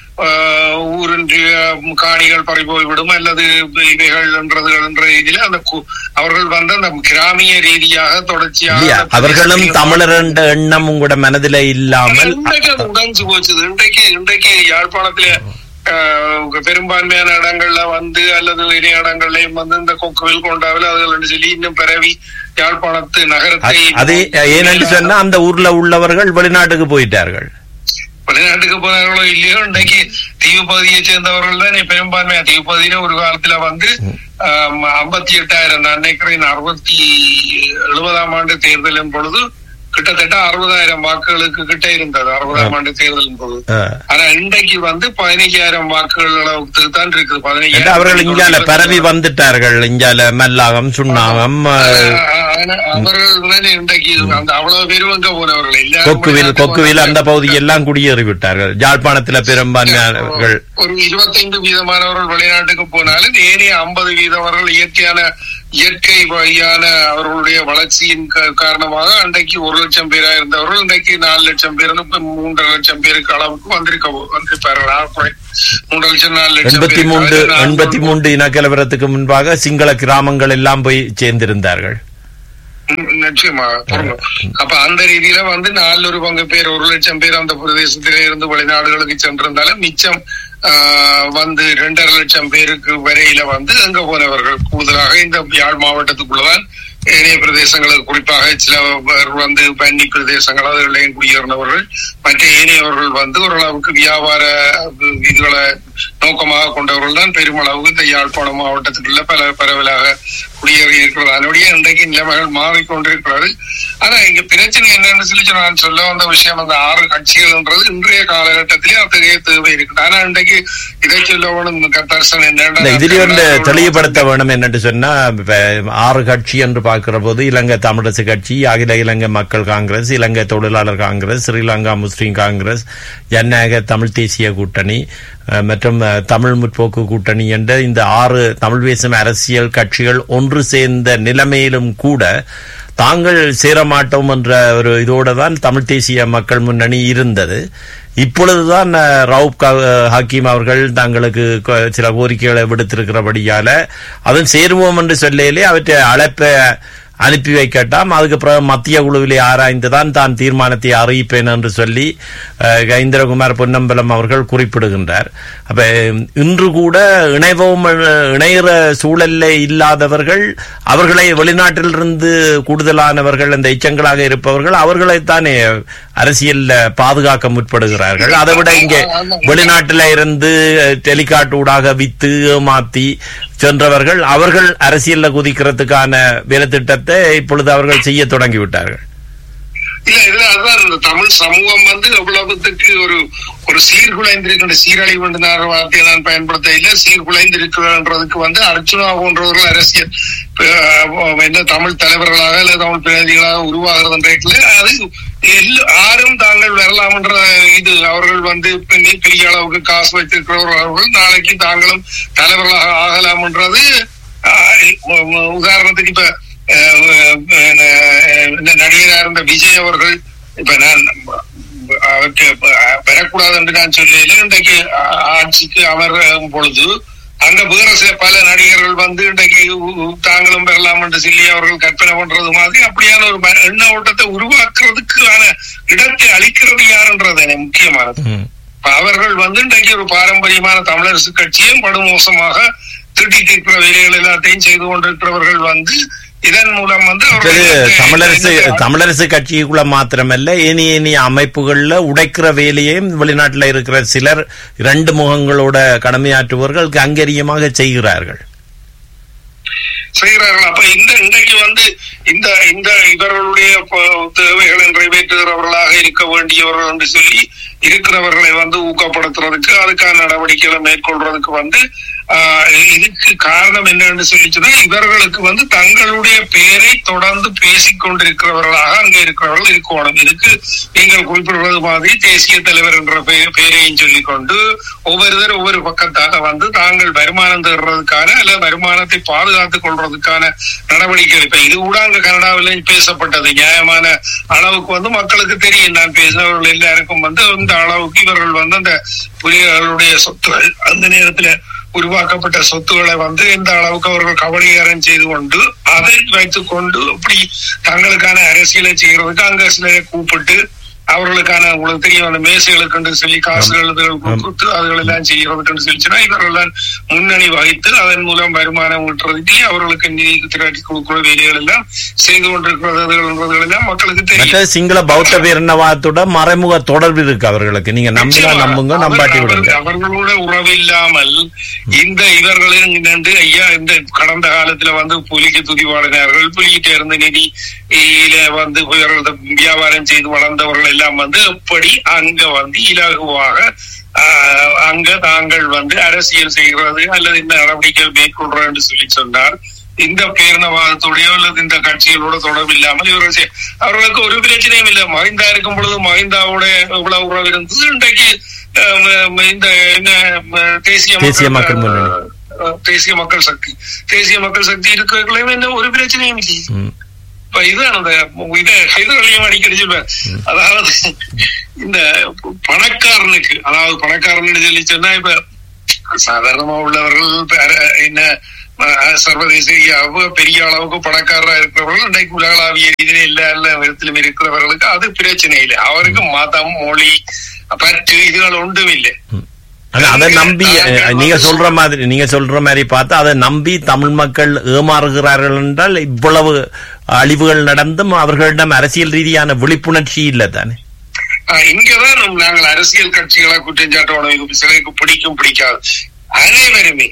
ஆஹ், ஊரின்றைய காணிகள் பறிபோய் விடும் அல்லது இவைகள் என்றது என்ற இதில் அந்த கு- அவர்கள் வந்து அந்த கிராமிய ரீதியாக தொடர்ச்சியாக இல்லையா அந்த அவர்களும் பிரதேசத்தையும் தமிழர் என்ற எண்ணம் உங்களோட மனதில இல்லாமல் இன்றைக்கு அது உடைஞ்சு போச்சு இன்றைக்கு இன்றைக்கு யாழ்ப்பாணத்துல ஆஹ், பெரும்பான்மையான இடங்கள்ல வந்து அல்லது வேறு இடங்கள்லயும் வந்து இந்த கொக்குவில் கொண்டாவில் அதுகள் சொல்லி இன்னும் பரவி யாழ்ப்பாணத்து நகரத்தை அது ஏனென்று சொன்னா அந்த ஊர்ல உள்ளவர்கள் வெளிநாட்டுக்கு போயிட்டார்கள் வெளிநாட்டுக்கு போனார்களோ இல்லையோ இன்றைக்கு தீவு பகுதியை சேர்ந்தவர்கள் தான் பெரும்பான்மையா தீவு பகுதியில ஒரு காலத்துல வந்து ஐம்பத்தி எட்டாயிரம் நான் நினைக்கிறேன் அறுபத்தி எழுபதாம் ஆண்டு தேர்தலின் பொழுது கிட்டத்தட்ட அறுபதாயிரம் வாக்குகளுக்கு கிட்ட இருந்தது அறுபதாம் ஆண்டு தேர்தலின் பொழுது அஹ். ஆனா இன்றைக்கு வந்து பதினைஞ்சாயிரம் வாக்குகள் அளவுக்கு தான் இருக்குது ஏன்னா பதினைஞ்சாயிரம் அவர்கள் இங்கால பரவி வந்துட்டார்கள் இங்கால மல்லாகம் சுண்ணாகம் அஹ், ஆனா அவர்கள் தானே இன்றைக்கு அந்த அவ்வளவு பேரும் எங்க போனவர்கள் எல்லாரும் கொக்குவில் வெளிநாட்டுக்கு கொக்குவில் அந்த போனாங்க. பகுதியெல்லாம் குடியேறி விட்டார்கள் யாழ்ப்பாணத்துல பெரும்பான்மையானவர்கள் ஒரு இருபத்தைந்து வீதமானவர்கள் வெளிநாட்டுக்கு போனாலும் ஏனைய ஐம்பது வீதவர்கள் இயற்கையான இயற்கை வழியான அவர்களுடைய வளர்ச்சியின் கா- காரணமாக அன்றைக்கு ஒரு லட்சம் பேரா இருந்தவர்கள் இன்றைக்கு நாலு லட்சம் பேர் இப்ப மூன்றரை லட்சம் பேருக்கு அளவுக்கு வந்திருக்க வந்திருப்பார்கள் ஆக்குறை. மூன்று லட்சம் நாலு லட்சம் எண்பத்தி பேருக்கு. மூன்று அது நான்கு- எண்பத்தி மூன்று இனக்கலவரத்துக்கு முன்பாக சிங்கள கிராமங்கள் எல்லாம் போய் சேர்ந்திருந்தார்கள் ம், நிச்சயமா பொருந்தும். அப்ப அந்த ரீதியில வந்து நாலு ஒரு பங்கு பேர் ஒரு லட்சம் பேர் அந்த பிரதேசத்திலே இருந்து வெளிநாடுகளுக்கு சென்றிருந்தாலும் மிச்சம் ஆஹ், வந்து ரெண்டரை லட்சம் பேருக்கு வரையில வந்து அங்க போனவர்கள் கூடுதலாக இந்த யாழ் மாவட்டத்துக்குள்ளதான் ஏனைய பிரதேசங்களுக்கு குறிப்பாக சில பேர் வந்து பன்னி பிரதேசங்கள் அதுகளையும் குடியேறினவர்கள் மற்ற ஏனையவர்கள் வந்து ஓரளவுக்கு வியாபார இதுகளை நோக்கமாக கொண்டவர்கள் தான் பெருமளவுக்கு இந்த யாழ்ப்பாணம் மாவட்டத்துக்குள்ள பல பரவலாக குடியேறி இருக்கிறது அதனுடைய இன்றைக்கு நிலைமைகள் மாறிக்கொண்டிருக்கிறது ஆனா இங்க பிரச்சனை என்னன்னு சொல்லி நான் சொல்ல வந்த விஷயம் அந்த ஆறு கட்சிகள்ன்றது இன்றைய காலகட்டத்திலே அத்தகைய தேவை இருக்கு ஆனா இன்றைக்கு இதை சொல்ல வேணும் தர்சன் இல்ல என்ன இதுல வந்து தெளிவுபடுத்த வேணும் என்னன்னு சொன்னா இப்ப ஆறு கட்சி என்று பார்க்கிற போது இலங்கை தமிழரசு கட்சி அகில இலங்கை மக்கள் காங்கிரஸ் இலங்கை தொழிலாளர் காங்கிரஸ் ஸ்ரீலங்கா முஸ்லிம் காங்கிரஸ் ஜனநாயக தமிழ் தேசிய கூட்டணி அஹ், மற்றும் அஹ், தமிழ் முற்போக்கு கூட்டணி என்ற இந்த ஆறு தமிழ் பேசும் அரசியல் கட்சிகள் ஒன்று சேர்ந்த நிலைமையிலும் கூட தாங்கள் சேரமாட்டோம் என்ற ஒரு இதோட தான் தமிழ் தேசிய மக்கள் முன்னணி இருந்தது இப்பொழுதுதான் அஹ், ரவுப் கா- ஹக்கீம் அவர்கள் தங்களுக்கு கொ- சில கோரிக்கைகளை விடுத்திருக்கிறபடியால அதுவும் சேருவோம் என்று சொல்லையிலே அவற்றை அழைப்ப அனுப்பி வைக்கட்டாம் அதுக்கப்புறம் மத்திய குழுவிலே ஆராய்ந்துதான் தான் தீர்மானத்தை அறிவிப்பேன் என்று சொல்லி அஹ், இந்திரகுமார் பொன்னம்பலம் அவர்கள் குறிப்பிடுகின்றார் அப்ப இன்று கூட இணைவோம் இணைகிற சூழல்ல இல்லாதவர்கள் அவர்களை வெளிநாட்டிலிருந்து கூடுதலானவர்கள் இந்த எச்சங்களாக இருப்பவர்கள் அவர்களைத்தானே அரசியல்ல பாதுகாக்க முற்படுகிறார்கள் அதை விட இங்கே வெளிநாட்டில இருந்து டெலிகாட் ஊடாக வித்து ஏமாத்தி சென்றவர்கள் அவர்கள் அரசியல்ல குதிக்கிறதுக்கான வேலை திட்டத்தை இப்பொழுது அவர்கள் செய்ய தொடங்கிவிட்டார்கள் இல்ல இதுல அதுதான் இந்த தமிழ் சமூகம் வந்து எவ்வளவுத்துக்கு ஒரு ஒரு சீர்குலைந்திருக்கின்ற சீரழிவு என்ற வார்த்தையை நான் பயன்படுத்த இல்லை சீர்குலைந்திருக்கிறன்றதுக்கு வந்து அர்ச்சுனா போன்றவர்கள் அரசியல் அஹ், என்ன தமிழ் தலைவர்களாக இல்ல தமிழ் பிரதிநிதிகளாக உருவாகிறது அது எல்லா- யாரும் தாங்கள் வரலாம் என்ற இது அவர்கள் வந்து பெரிய பெரிய அளவுக்கு காசு வைத்திருக்கிறவர்கள் நாளைக்கு தாங்களும் தலைவர்களாக ஆகலாம் என்றது ஆஹ், உ- உ- உதாரணத்துக்கு இப்ப அஹ், அஹ், இந்த நடிகரா இருந்த விஜய் அவர்கள் இப்ப நான் அவருக்கு பெறக்கூடாது என்று நான் சொல்லல இன்றைக்கு ஆ- ஆட்சிக்கு அமரும் பொழுது அங்க வேற சில பல நடிகர்கள் வந்து இன்றைக்கு உ- உ- தாங்களும் பெறலாம் என்று சொல்லி அவர்கள் கற்பனை பண்றது மாதிரி அப்படியான ஒரு ம- எண்ண ஓட்டத்தை உருவாக்குறதுக்கான இடத்தை அளிக்கிறது யாருன்றது எனக்கு முக்கியமானது ம். இப்ப அவர்கள் வந்து இன்றைக்கு ஒரு பாரம்பரியமான தமிழரசு கட்சியும் படுமோசமாக திட்டி தீர்க்கிற வேலைகள் எல்லாத்தையும் செய்து கொண்டிருக்கிறவர்கள் வந்து இதன் மூலம் வந்து அவர்கள் இது வந்து தமிழரசு இந்த- தமிழரசு கட்சிக்குள்ள மாத்திரமல்ல இனி இனி அமைப்புகள்ல உடைக்கிற வேலையையும் வெளிநாட்டுல இருக்கிற சிலர் இரண்டு முகங்களோட கடமையாற்றுபவர்கள் அங்கரியமாக செய்கிறார்கள் செய்கிறார்கள் அப்ப இந்த இன்றைக்கு வந்து இந்த இந்த இவர்களுடைய ப- தேவைகளை நிறைவேற்றுகிறவர்களாக இருக்க வேண்டியவர்கள் என்று சொல்லி இருக்கிறவர்களை வந்து ஊக்கப்படுத்துறதுக்கு அதுக்கான நடவடிக்கைகளை மேற்கொள்றதுக்கு வந்து ஆஹ், இதுக்கு காரணம் என்னன்னு சொல்லிச்சுன்னா இவர்களுக்கு வந்து தங்களுடைய பெயரை தொடர்ந்து பேசிக் கொண்டிருக்கிறவர்களாக அங்க இருக்கிறவர்கள் இருக்கணும் இதுக்கு நீங்கள் குறிப்பிடுறது மாதிரி தேசிய தலைவர் என்ற பெயர் பெயரையும் சொல்லிக்கொண்டு ஒவ்வொருத்தர் ஒவ்வொரு பக்கத்தாக வந்து தாங்கள் வருமானம் தேடுறதுக்கான அல்ல வருமானத்தை பாதுகாத்துக் கொள்றதுக்கான நடவடிக்கை இப்ப இது கூட அங்க கனடாவில் பேசப்பட்டது நியாயமான அளவுக்கு வந்து மக்களுக்கு தெரியும் நான் பேசினவர்கள் எல்லாருக்கும் வந்து அந்த அளவுக்கு இவர்கள் வந்து அந்த புலிகளுடைய சொத்துகள் அந்த நேரத்துல உருவாக்கப்பட்ட சொத்துக்களை வந்து எந்த அளவுக்கு அவர்கள் கபலீகரம் செய்து கொண்டு அதை வைத்துக் கொண்டு இப்படி தங்களுக்கான அரசியலை செய்யறதுக்கு அங்க சிலரை கூப்பிட்டு அவர்களுக்கான உங்களுக்கு தெரியும் அந்த மேசைகளுக்கு சொல்லி காசுகள் இதுகள் கொடுத்து அதுகள் எல்லாம் செய்யறதுக்கு சொல்லிச்சுன்னா இவர்கள் தான் முன்னணி வகித்து அதன் மூலம் வருமானம் ஈட்டுறதுக்கு அவர்களுக்கு நிதி திரட்டி கொடுக்கிற வேலைகள் எல்லாம் செய்து கொண்டிருக்கிறதுகள் எல்லாம் மக்களுக்கு தெரியும் மற்ற சிங்கள பௌத்த பேரினவாதத்தோட மறைமுக தொடர்பு இருக்கு அவர்களுக்கு நீங்க நம்பினா நிச்சயமா. நம்புங்க நம்பாட்டி அவர்- விடுங்க அவர்களோட உறவு இல்லாமல் இந்த இவர்களின் நின்று ஐயா இந்த கடந்த காலத்துல வந்து புலிக்கு துதிவாடினார்கள் புலிகிட்ட இருந்த நிதி இல வந்து இவர்கள் வியாபாரம் செய்து வளர்ந்தவர்கள் எல்லாம் வந்து எப்படி அங்க வந்து இலகுவாக ஆஹ், அங்க தாங்கள் வந்து அரசியல் செய்கிறது அல்லது இந்த நடவடிக்கைகள் மேற்கொள்றோம் என்று சொல்லி சொன்னார் இந்த பேரணவாதத்துடைய அல்லது இந்த கட்சிகளோட தொடர்பு இல்லாமல் இவர்கள் செய்- அவர்களுக்கு ஒரு பிரச்சனையும் இல்லை மஹிந்தா இருக்கும் பொழுது மஹிந்தாவோட இவ்வளவு உறவு இருந்தது இன்றைக்கு அஹ், ம- ம- இந்த என்ன ம- தேசிய தேசிய மக்கள் முன்னணி. அஹ், தேசிய மக்கள் சக்தி தேசிய மக்கள் சக்தி இருக்கிறவர்களையும் என்ன ஒரு பிரச்சனையும் இல்லை ம். இப்ப இதுதான் அந்த இதை ஹைதராலியும் அடிக்கடி சொல்வேன் அதாவது இந்த பணக்காரனுக்கு அதாவது பணக்காரன் சொல்லி சொன்னா இப்ப சாதாரணமா உள்ளவர்கள் வேற என்ன அஹ், சர்வதேச ரீதியாக பெரிய அளவுக்கு பணக்காரரா இருக்கிறவர்கள் இன்றைக்கு உலகளாவிய ரீதியில எல்லா எல்லா விதத்திலும் இருக்கிறவர்களுக்கு அது பிரச்சனை இல்லை அவருக்கு மதம் மொழி பற்று இதுகள் ஒன்றும் இல்லை ஆனா அதை நம்பி அஹ், நீங்க சொல்ற மாதிரி நீங்க சொல்ற மாதிரி பார்த்தா அதை நம்பி தமிழ் மக்கள் ஏமாறுகிறார்கள் என்றால் இவ்வளவு அழிவுகள் நடந்தும் அவர்களிடம் அரசியல் ரீதியான விழிப்புணர்ச்சி இல்லை தானே ஆஹ் இங்கதான் நம் நாங்கள் அரசியல் கட்சிகளை குற்றம் சாட்டணும் இது சிலருக்கு பிடிக்கும் பிடிக்காது அனைவருமே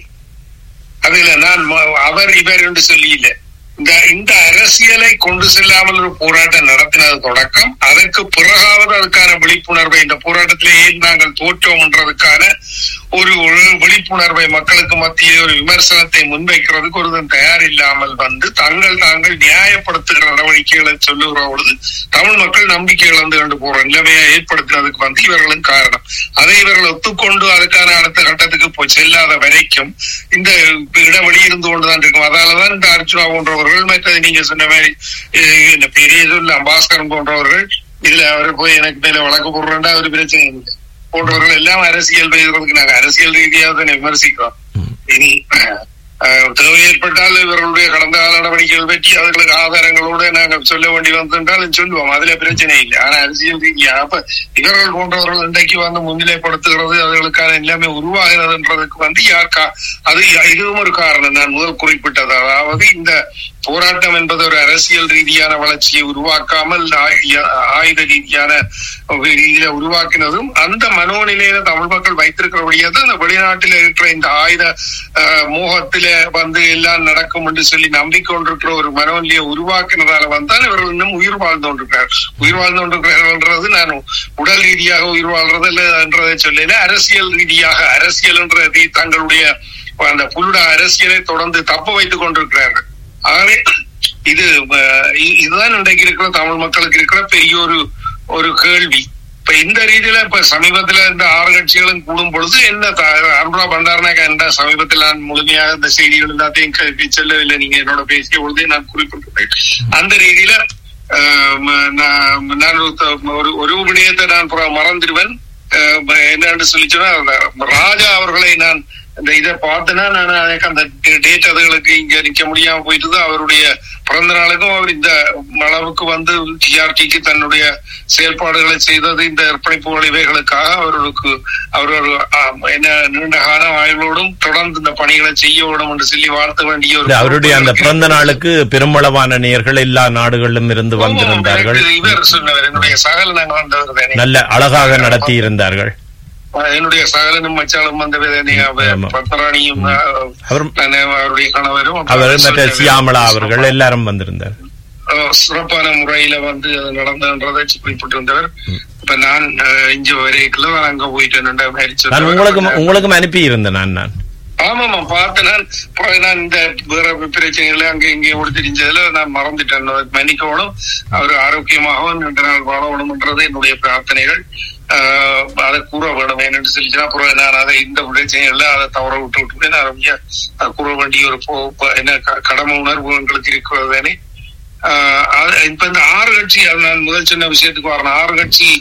அதுல நான் ம- அவர் இவர் என்று சொல்லி இல்லை இந்த இந்த அரசியலை கொண்டு செல்லாமல் ஒரு போராட்டம் நடத்தினது தொடக்கம் அதற்கு பிறகாவது அதுக்கான விழிப்புணர்வை இந்த போராட்டத்திலே ஏன் நாங்கள் தோற்றோம் என்றதுக்கான ஒரு ஒரு விழிப்புணர்வை மக்களுக்கு மத்தியிலே ஒரு விமர்சனத்தை முன்வைக்கிறதுக்கு ஒருவன் தயார் இல்லாமல் வந்து தங்கள் தாங்கள் நியாயப்படுத்துகிற நடவடிக்கைகளை சொல்லுகிற பொழுது தமிழ் மக்கள் நம்பிக்கை இழந்து கொண்டு போற நிலைமையை ஏற்படுத்தினதுக்கு வந்து இவர்களும் காரணம் அதை இவர்கள் ஒத்துக்கொண்டு அதுக்கான அடுத்த கட்டத்துக்கு போய் செல்லாத வரைக்கும் இந்த இடைவெளி இருந்து கொண்டுதான் இருக்கும் அதனாலதான் இந்த அர்ச்சுனா போன்றவர்கள் மற்றது நீங்க சொன்ன மாதிரி அஹ், இந்த பெரிய சொல்ல பாஸ்கரன் போன்றவர்கள் இதுல அவர் போய் எனக்கு மேல வழக்கு போடுறேன்டா ஒரு பிரச்சனை இல்லை போன்றவர்கள் எல்லாம் அரசியல் பேசுறதுக்கு நாங்க அரசியல் ரீதியாக தானே விமர்சிக்கிறோம் இனி அஹ், தேவை ஏற்பட்டால் இவர்களுடைய கடந்த கால நடவடிக்கைகள் பற்றி அவர்களுக்கு ஆதாரங்களோடு நாங்கள் சொல்ல வேண்டி வந்திருந்தாலும் சொல்லுவோம் அதுல பிரச்சனை இல்லை ஆனா அரசியல் ரீதியா அப்ப இவர்கள் போன்றவர்கள் இன்றைக்கு வந்து முன்னிலைப்படுத்துகிறது அவர்களுக்கான எல்லாமே உருவாகிறதுன்றதுக்கு வந்து யார் கா- அது இதுவும் ஒரு காரணம் நான் முதல் குறிப்பிட்டது அதாவது இந்த போராட்டம் என்பது ஒரு அரசியல் ரீதியான வளர்ச்சியை உருவாக்காமல் ஆ- ஆயுத ரீதியான ரீதியில உருவாக்கினதும் அந்த மனோநிலையில தமிழ் மக்கள் வைத்திருக்கிறபடியே தான் இந்த வெளிநாட்டில் இருக்கிற இந்த ஆயுத அஹ், மோகத்தில வந்து எல்லாம் நடக்கும் என்று சொல்லி நம்பிக்கொண்டிருக்கிற ஒரு மனவல்லியை உருவாக்குனதால வந்தால் இவர்கள் இன்னும் உயிர் வாழ்ந்து கொண்டிருக்கிறார் உயிர் வாழ்ந்து கொண்டிருக்கிறார்கள் நான் உடல் ரீதியாக உயிர் வாழ்றது இல்லை என்றதை சொல்லல அரசியல் ரீதியாக அரசியல் என்ற ரீ- தங்களுடைய அந்த புல்லுட அரசியலை தொடர்ந்து தப்ப வைத்துக் கொண்டிருக்கிறார்கள் ஆகவே இது அஹ், இ- இதுதான் இன்றைக்கு இருக்கிற தமிழ் மக்களுக்கு இருக்கிற பெரிய ஒரு ஒரு கேள்வி இப்ப இந்த ரீதியில இப்ப சமீபத்துல இந்த ஆறு கட்சிகளும் கூடும் பொழுது என்ன த- அனுரா பண்டாரநாயக என்ற சமீபத்தில் நான் முழுமையாக இந்த செய்திகள் எல்லாத்தையும் க- செல்லவில்லை நீங்க என்னோட பேசிய பொழுதே நான் குறிப்பிட்டிருப்பேன் அந்த ரீதியில அஹ், ம- நான் நான் ஒரு த- ஒரு ஒரு விடயத்தை நான் புற- மறந்துடுவேன் அஹ், ம- என்னன்னு சொல்லி சொன்னா அந்த ராஜா அவர்களை நான் இந்த இதை பார்த்தேன்னா நான் எனக்கு அந்த டேட் அதுகளுக்கு இங்க நிக்க முடியாம போயிட்டு அவருடைய பிறந்த நாளுக்கும் அவர் இந்த அளவுக்கு வந்து டிஆர்டிக்கு தன்னுடைய செயல்பாடுகளை செய்தது இந்த அர்ப்பணிப்பு இவைகளுக்காக அவர்களுக்கு அவர் ஒரு ஆம், என்ன நீண்ட கால ஆய்வுகளோடும் தொடர்ந்து இந்த பணிகளை செய்ய வேண்டும் என்று சொல்லி வாழ்த்த வேண்டிய இல்ல, ஒரு அவருடைய அந்த பிறந்த நாளுக்கு பெருமளவான நேயர்கள் எல்லா நாடுகளிலும் இருந்து ஆமாம், வந்திருந்தார்கள் எனக்கு இவர் சொன்னவர் என்னுடைய சகல நாங்க வந்தவர் தானே நல்ல அழகாக நடத்தி இருந்தார்கள் என்னுடைய சகலனும் மச்சாலும் வந்தவர் தானே ஆமா. அவர் பத்மராணியும் அஹ், அவர் நான் அவருடைய கணவரும் அப்புறம் அவர் மற்ற சொன்னவர். சியாமளா அவர்கள் எல்லாரும் வந்திருந்தார் அஹ் சிறப்பான முறையில வந்து அது நடந்ததுன்றதை குறிப்பிட்டிருந்தவர் இப்ப நான் அஹ், இங்க வரைக்குள்ள நான் அங்க போயிட்டு நின்ற மாதிரி நான் சொன்னவர். உங்களுக்கு உங்களுக்கும் அனுப்பி இருந்தேன் நான் நான் ஆமாமா பார்த்து நான் அப்புறம் நான் இந்த வேற பிரச்சனைகளை அங்க இங்கே ஓடி தெரிஞ்சதுல நான் மறந்துட்டேன் மன்னிக்கணும் அவர் ஆரோக்கியமாகவும் ரெண்டு நாள் வாழணும்ன்றது என்னுடைய பிரார்த்தனைகள் ஆஹ் அதை கூற வேணும் என்று சொல்லிச்சுன்னா அப்புறம் நான் அதை இந்த பிரச்சனைகள்ல அதை தவற விட்டு விட்டு நான் ரொம்ப அதை கூற வேண்டிய ஒரு போ- ப- என்ன க- கடமை உணர்வு எங்களுக்கு இருக்கிறது தானே ஆஹ் அது- இப்ப இந்த ஆறு கட்சி அது நான் முதல் சொன்ன விஷயத்துக்கு வரணும் ஆறு கட்சி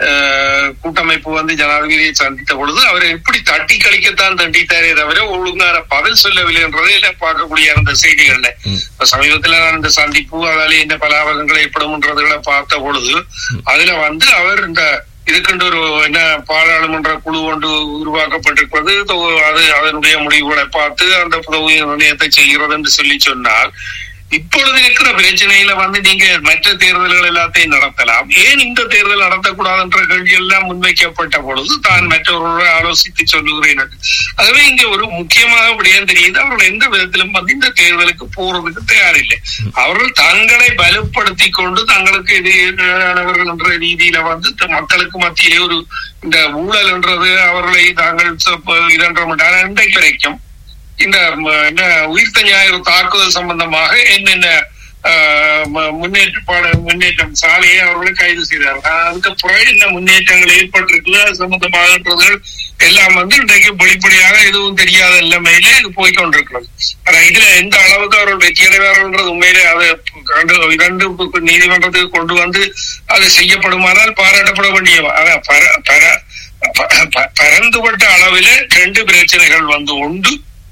ஆஹ் கூட்டமைப்பு வந்து ஜனாதிபதியை சந்தித்த பொழுது அவரை எப்படி தட்டி கழிக்கத்தான் தண்டித்தாரே தவிர ஒழுங்கான பதில் சொல்லவில்லை என்றதை எல்லாம் பார்க்கக்கூடிய அந்த செய்திகள்ல ம். இப்ப சமீபத்துல நான் இந்த சந்திப்பு அதால என்ன பலாபகங்கள் ஏற்படும்ன்றதுகளை பார்த்த பொழுது அதுல வந்து அவர் இந்த இதுக்கென்று ஒரு என்ன பாராளுமன்ற குழு ஒன்று உருவாக்கப்பட்டிருப்பது தொ- அது அதனுடைய முடிவுகளை பார்த்து அந்த புதவி நிர்ணயத்தை செய்கிறது என்று சொல்லி சொன்னால் இப்பொழுது இருக்கிற பிரச்சனையில வந்து நீங்க மற்ற தேர்தல்கள் எல்லாத்தையும் நடத்தலாம் ஏன் இந்த தேர்தல் நடத்தக்கூடாது என்ற கேள்வி எல்லாம் முன்வைக்கப்பட்ட பொழுது தான் மற்றவர்களோட ஆலோசித்து சொல்லுகிறேன் என்று. ஆகவே இங்க ஒரு முக்கியமாக விடயம் தெரியுது அவர்கள் எந்த விதத்திலும் வந்து இந்த தேர்தலுக்கு போறதுக்கு தயாரில்லை அவர்கள் தங்களை பலப்படுத்தி கொண்டு தங்களுக்கு எதிரானவர்கள் என்ற ரீதியில வந்து த- மக்களுக்கு மத்தியிலே ஒரு இந்த ஊழல் என்றது அவர்களை தாங்கள் ச- இதன்ற இன்றைக்கு வரைக்கும் இந்த ம, என்ன உயிர்த்த ஞாயிறு தாக்குதல் சம்பந்தமாக என்னென்ன ஆஹ், ம- முன்னேற்பாடு முன்னேற்றம் சாலையை அவர்கள் கைது செய்தார்கள் ஆனா, அதுக்கு பிறகு என்ன முன்னேற்றங்கள் ஏற்பட்டிருக்குது அது சம்பந்தமாகன்றதுகள் எல்லாம் வந்து இன்றைக்கு வெளிப்படையாக எதுவும் தெரியாத நிலைமையிலே இது போய்கொண்டிருக்கிறது ஆனா இதுல எந்த அளவுக்கு அவர்கள் வெற்றி அடைவார்கள்ன்றது உண்மையிலே அதை இரண்டு இரண்டு நீதிமன்றத்துக்கு கொண்டு வந்து அது செய்யப்படுமானால் பாராட்டப்பட வேண்டிய ஆனா பர பர ப- ப- பரந்துபட்ட அளவில ரெண்டு பிரச்சனைகள் வந்து உண்டு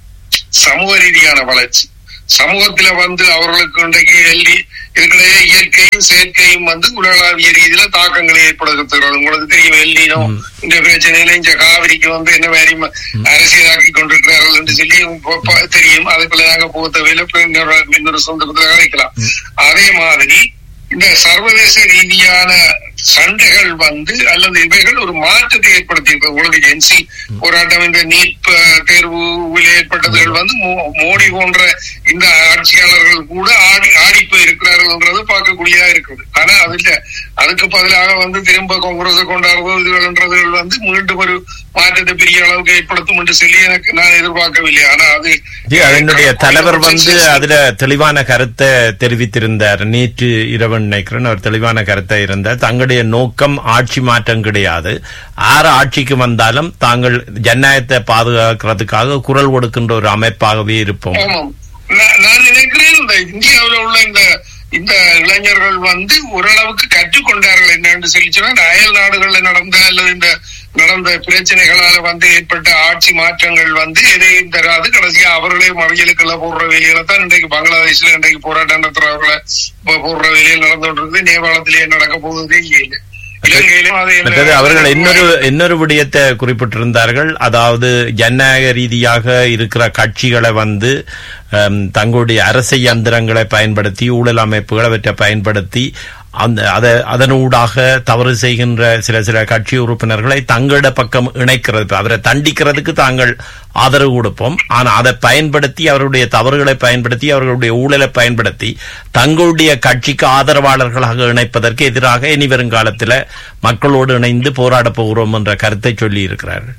சமூக ரீதியான வளர்ச்சி சமூகத்துல வந்து அவர்களுக்கு இன்றைக்கு எல்லி இதுக்கிடையே இயற்கையும் செயற்கையும் வந்து உலகளாவிய ரீதியில தாக்கங்களை ஏற்படுத்துகிறது உங்களுக்கு தெரியும் எல்லினோ ம். இந்த பிரச்சனையில இந்த காவிரிக்கு வந்து என்ன மாதிரி ம- அரசியலாக்கி கொண்டிருக்கிறார்கள் என்று சொல்லி ப- ப- தெரியும் அதுக்குள்ள நாங்க போக தேவையில்லை இப்ப இன்னொரு இன்னொரு சொந்தத்துல வைக்கலாம் அதே மாதிரி இந்த சர்வதேச ரீதியான சண்டைகள் வந்து அல்லது இவைகள் ஒரு மாற்றத்தை ஏற்படுத்தியிருக்கு உங்களுக்கு என்சி போராட்டம் இந்த நீட் அஹ், தேர்வில் ஏற்பட்டதுகள் வந்து மோ- மோடி போன்ற இந்த ஆட்சியாளர்கள் கூட ஆடி ஆடி போய் இருக்கிறார்கள்ன்றது பார்க்கக்கூடியதா இருக்குது ஆனா அது இல்ல அதுக்கு பதிலாக வந்து திரும்ப காங்கிரஸ் கொண்டாடுறது இதுகள்ன்றதுகள் வந்து மீண்டும் ஒரு மாற்றத்தை பெரிய அளவுக்கு ஏற்படுத்தும் என்று சொல்லி எனக்கு நான் எதிர்பார்க்கவில்லை ஆனா அது ஜி, அதனுடைய தலைவர் வந்து அதுல தெளிவான கருத்தை தெரிவித்திருந்தார் நேற்று இரவு நினைக்கிறேன் அவர் தெளிவான கருத்தை இருந்தார் தங்களுடைய நோக்கம் ஆட்சி மாற்றம் கிடையாது ஆறு ஆட்சிக்கு வந்தாலும் தாங்கள் ஜனநாயகத்தை பாதுகாக்கிறதுக்காக குரல் கொடுக்கின்ற ஒரு அமைப்பாகவே இருப்போம் ஆமாம் நான் நான் நினைக்கிறேன் இந்த இந்தியாவுல உள்ள இந்த இந்த இளைஞர்கள் வந்து ஓரளவுக்கு கற்றுக்கொண்டார்கள் என்னன்னு சொல்லி சொன்னா இந்த அயல் நாடுகள்ல நடந்த அல்லது இந்த நடந்த பிரச்சனைகளால வந்து ஏற்பட்ட ஆட்சி மாற்றங்கள் வந்து எதையும் தராது கடைசியா அவர்களே மறியலுக்குள்ள போடுற வேலையில தான் இன்றைக்கு பங்களாதேஷ்ல இன்றைக்கு போராட்டம் நடத்துறவர்களை போ- போடுற வேலையில் நடந்து கொண்டிருக்கு நேபாளத்திலேயே நடக்க போகுதே இல்லை இலங்கையிலும் அதே மற்றது அவர்கள் இன்னொரு இன்னொரு விடயத்தை குறிப்பிட்டிருந்தார்கள் அதாவது ஜனநாயக ரீதியாக இருக்கிற கட்சிகளை வந்து ஹம், தங்களுடைய அரசு இயந்திரங்களை பயன்படுத்தி ஊழல் அமைப்புகளை அவற்றை பயன்படுத்தி அந்த அத அதனூடாக தவறு செய்கின்ற சில சில கட்சி உறுப்பினர்களை தங்களோட பக்கம் இணைக்கிறது அவரை தண்டிக்கிறதுக்கு தாங்கள் ஆதரவு கொடுப்போம் ஆனா அதை பயன்படுத்தி அவருடைய தவறுகளை பயன்படுத்தி அவர்களுடைய ஊழலை பயன்படுத்தி தங்களுடைய கட்சிக்கு ஆதரவாளர்களாக இணைப்பதற்கு எதிராக இனி வருங்காலத்தில் மக்களோடு இணைந்து போராடப் போகிறோம் என்ற கருத்தை சொல்லி இருக்கிறார்கள்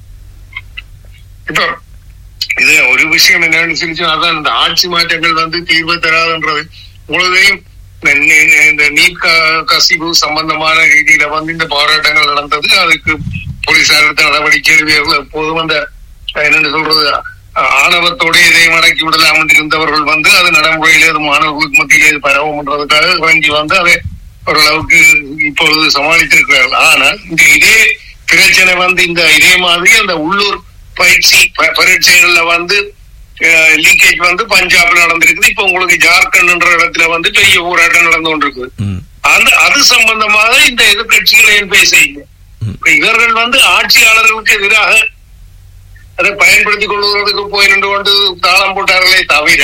இப்போ இது ஒரு விஷயம் என்னன்னு சொல்லி அதான் இந்த ஆட்சி மாற்றங்கள் வந்து தீர்வு தராதுன்றது உலகையும் இந்த நீட் கசிவு சம்பந்தமான ரீதியில வந்து இந்த போராட்டங்கள் நடந்தது அதுக்கு போலீசார் எடுத்த நடவடிக்கைகள் எப்போதும் அந்த என்னன்னு சொல்றது ஆணவத்தோட இதை மடக்கி விடலாம் என்று இருந்தவர்கள் வந்து அது நடைமுறையிலே அது மாணவர்களுக்கு மத்தியிலே இது பரவும்ன்றதுக்காக இறங்கி வந்து அதை ஓரளவுக்கு இப்பொழுது சமாளித்திருக்கிறார்கள் ஆனால் இந்த இதே பிரச்சனை வந்து இந்த இதே மாதிரி அந்த உள்ளூர் பயிற்சி பரீட்சைகள்ல வந்து லீக்கேஜ் வந்து பஞ்சாப்ல நடந்திருக்குது இப்ப உங்களுக்கு ஜார்க்கண்ட் இடத்துல வந்து பெரிய போராட்டம் நடந்து கொண்டிருக்குது அந்த அது சம்பந்தமாக இந்த எதிர்கட்சிகள் ஏன் பேசுறீங்க இவர்கள் வந்து ஆட்சியாளர்களுக்கு எதிராக அதை பயன்படுத்திக் கொள்வதற்கு போய் நின்று கொண்டு தாளம் போட்டார்களே தவிர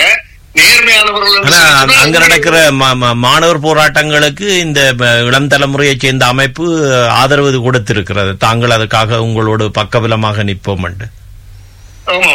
அங்க நடக்கிற மாணவர் போராட்டங்களுக்கு இந்த இளம் தலைமுறையை சேர்ந்த அமைப்பு ஆதரவு கொடுத்திருக்கிறது தாங்கள் அதுக்காக உங்களோடு பக்கபலமாக நிற்போம் ஆமா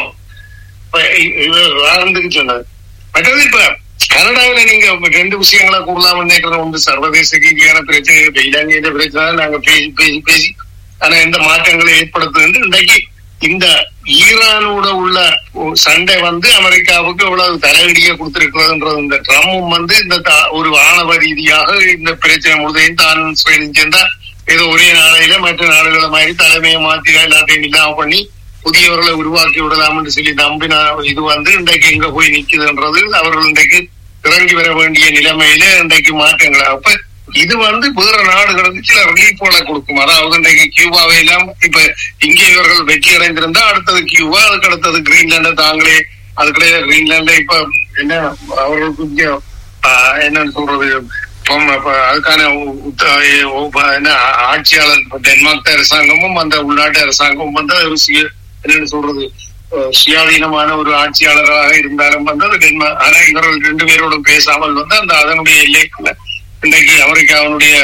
சொன்னார் மற்றது இப்ப கனடாவில நீங்க ரெண்டு விஷயங்களை கூடலாம் நினைக்கிறது உண்டு சர்வதேச ரீதியான பிரச்சனை இலங்கையில பிரச்சனை நாங்க பேசி பேசி பேசி ஆனா எந்த மாற்றங்களை ஏற்படுத்துது இன்றைக்கு இந்த ஈரானோட உள்ள சண்டை வந்து அமெரிக்காவுக்கு எவ்வளவு தலையடிய கொடுத்திருக்கிறதுன்றது இந்த ட்ரம்மும் வந்து இந்த ஒரு ஆணவ ரீதியாக இந்த பிரச்சனை முழுதையும் தான் சேர்ந்தா ஏதோ ஒரே நாளையில மற்ற நாடுகளை மாதிரி தலைமையை மாத்தி எல்லாத்தையும் இல்லாம பண்ணி புதியவர்களை உருவாக்கி விடலாம் என்று சொல்லி நம்பின இது வந்து இன்றைக்கு எங்க போய் நிக்குதுன்றது அவர்கள் இன்றைக்கு இறங்கி வர வேண்டிய நிலைமையில இன்றைக்கு மாற்றங்கள் அப்ப இது வந்து வேற நாடுகளுக்கு சில ரிலீஃபோட கொடுக்கும் அதாவது இன்றைக்கு கியூபாவை எல்லாம் இப்ப இங்கே இவர்கள் வெற்றி அடைந்திருந்தா அடுத்தது கியூபா அதுக்கு அடுத்தது கிரீன்லாண்ட தாங்களே அதுக்கிடையே கிரீன்லாண்ட இப்ப என்ன அவர்களுக்கு இங்க என்னன்னு சொல்றது அதுக்கான என்ன ஆட்சியாளர் டென்மார்க் அரசாங்கமும் அந்த உள்நாட்டு அரசாங்கமும் வந்து ஒரு என்னன்னு சொல்றது சுயாதீனமான ஒரு ஆட்சியாளராக இருந்தாலும் வந்து அது டென்மார்க் ஆனா இவர்கள் ரெண்டு பேரோட பேசாமல் வந்து அந்த அதனுடைய எல்லைக்குள்ள இன்றைக்கு அமெரிக்காவினுடைய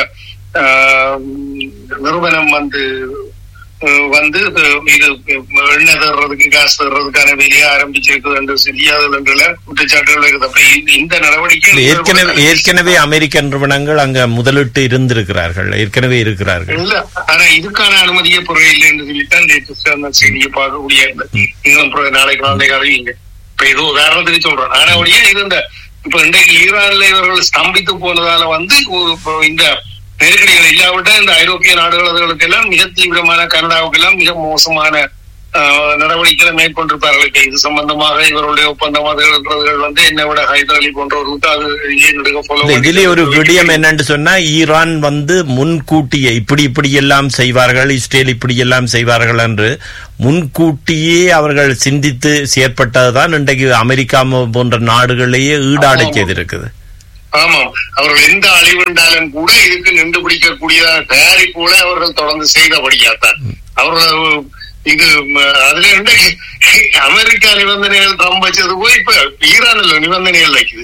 நிறுவனம் வந்து வந்து இது எண்ணெய் தர்றதுக்கு காசு தர்றதுக்கான வேலையை ஆரம்பிச்சிருக்குது என்று செய்யாததுல குற்றச்சாட்டுகள் இருக்குது அப்ப இந்த நடவடிக்கை ஏற்கனவே ஏற்கனவே அமெரிக்க நிறுவனங்கள் அங்க முதலிட்டு இருந்திருக்கிறார்கள் ஏற்கனவே இருக்கிறார்கள் இல்ல ஆனா இதுக்கான அனுமதியே புற இல்லை என்று சொல்லித்தான் நேற்று அந்த செய்தியை பார்க்கக்கூடிய இன்னும் நாளைக்கு நாளைக்கு அறிவிங்க இப்ப இது உதாரணத்துக்கு சொல்றேன் ஆனா ஒழிய இது இந்த இப்ப இன்றைக்கு ஈரான்ல இவர்கள் ஸ்தம்பித்து போனதால வந்து இந்த நெருக்கடிகள் இல்லாவிட்ட இந்த ஐரோப்பிய நாடுகளுக்கு எல்லாம் மிக தீவிரமான கனடாவுக்கு எல்லாம் மிக மோசமான நடவடிக்கைகளை மேற்கொண்டிருப்பார்கள் இது சம்பந்தமாக இவருடைய ஒப்பந்தமாதர்கள் வந்து என்னை விட ஹைதர் அலி போன்றவர்களுக்கு அது இதிலே ஒரு விடயம் என்னன்னு சொன்னா ஈரான் வந்து முன்கூட்டியே இப்படி இப்படி எல்லாம் செய்வார்கள் இஸ்ரேல் இப்படி எல்லாம் செய்வார்கள் என்று முன்கூட்டியே அவர்கள் சிந்தித்து செயற்பட்டதுதான் இன்றைக்கு அமெரிக்கா போன்ற நாடுகளையே ஈடாட செய்திருக்குது ஆமாம் அவர்கள் எந்த அழிவுண்டாலும் கூட இதுக்கு நின்று பிடிக்கக்கூடியதான தயாரிப்புகளை அவர்கள் தொடர்ந்து செய்தபடியாத்தான் அவர்கள் இது அதுல இருந்து அமெரிக்கா நிபந்தனைகள் ட்ரம்ப் வச்சது போய் இப்ப ஈரான்ல நிபந்தனைகள் வைக்குது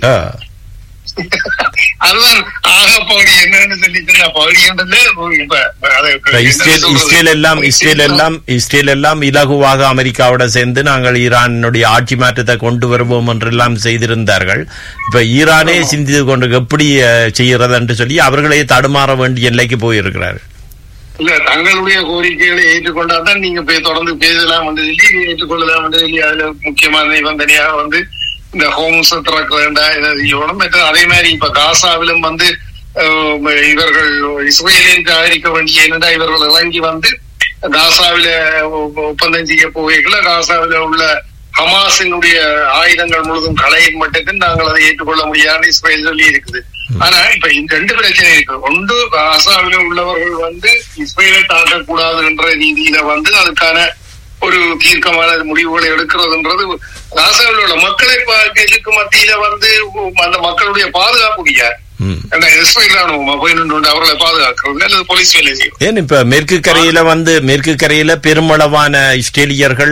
அதுதான் ஆக பகுதி என்னன்னு சொல்லிட்டு பகுதின்றது இப்ப இஸ்ரேல் எல்லாம் இஸ்ரேல் எல்லாம் இஸ்ரேல் எல்லாம் இலகுவாக அமெரிக்காவோட சேர்ந்து நாங்கள் ஈரானுடைய ஆட்சி மாற்றத்தை கொண்டு வருவோம் என்றெல்லாம் செய்திருந்தார்கள் இப்ப ஈரானே சிந்தித்து கொண்டு எப்படி செய்யறது என்று சொல்லி அவர்களே தடுமாற வேண்டிய எல்லைக்கு போயிருக்கிறார்கள் இல்ல தங்களுடைய கோரிக்கைகளை ஏற்றுக்கொண்டாதான் நீங்க தொடர்ந்து பேசலாம் வந்து சொல்லி ஏற்றுக்கொள்ளலாம் வந்து சொல்லி அதுல முக்கியமான நிபந்தனையாக வந்து இந்த ஹோம்ஸ் திறக்க வேண்டாம் செய்யணும் மற்ற அதே மாதிரி இப்ப காசாவிலும் வந்து இவர்கள் இஸ்ரேலின் தயாரிக்க வேண்டிய என்னடா இவர்கள் இறங்கி வந்து காசாவில ஒப்பந்தம் செய்ய போவீர்கள காசாவில உள்ள ஹமாஸினுடைய ஆயுதங்கள் முழுதும் களையின் மட்டத்தில் நாங்கள் அதை ஏற்றுக்கொள்ள முடியாது இஸ்ரேல் சொல்லி இருக்குது ஆனா இப்ப இந்த ரெண்டு பிரச்சனை இருக்கு ஒன்று காசாவில உள்ளவர்கள் வந்து இஸ்ரேலை தாக்கக்கூடாது என்ற ரீதியில வந்து அதுக்கான ஒரு தீர்க்கமான முடிவுகளை எடுக்கிறதுன்றது காசாவில் உள்ள மக்களை இதுக்கு மத்தியில வந்து அந்த மக்களுடைய பாதுகாப்பு யார் அவர்களை பாதுகாக்கிறது அல்லது போலீஸ் வேலை செய்யும் ஏன் இப்ப மேற்கு கரையில வந்து மேற்கு கரையில பெருமளவான இஸ்ரேலியர்கள்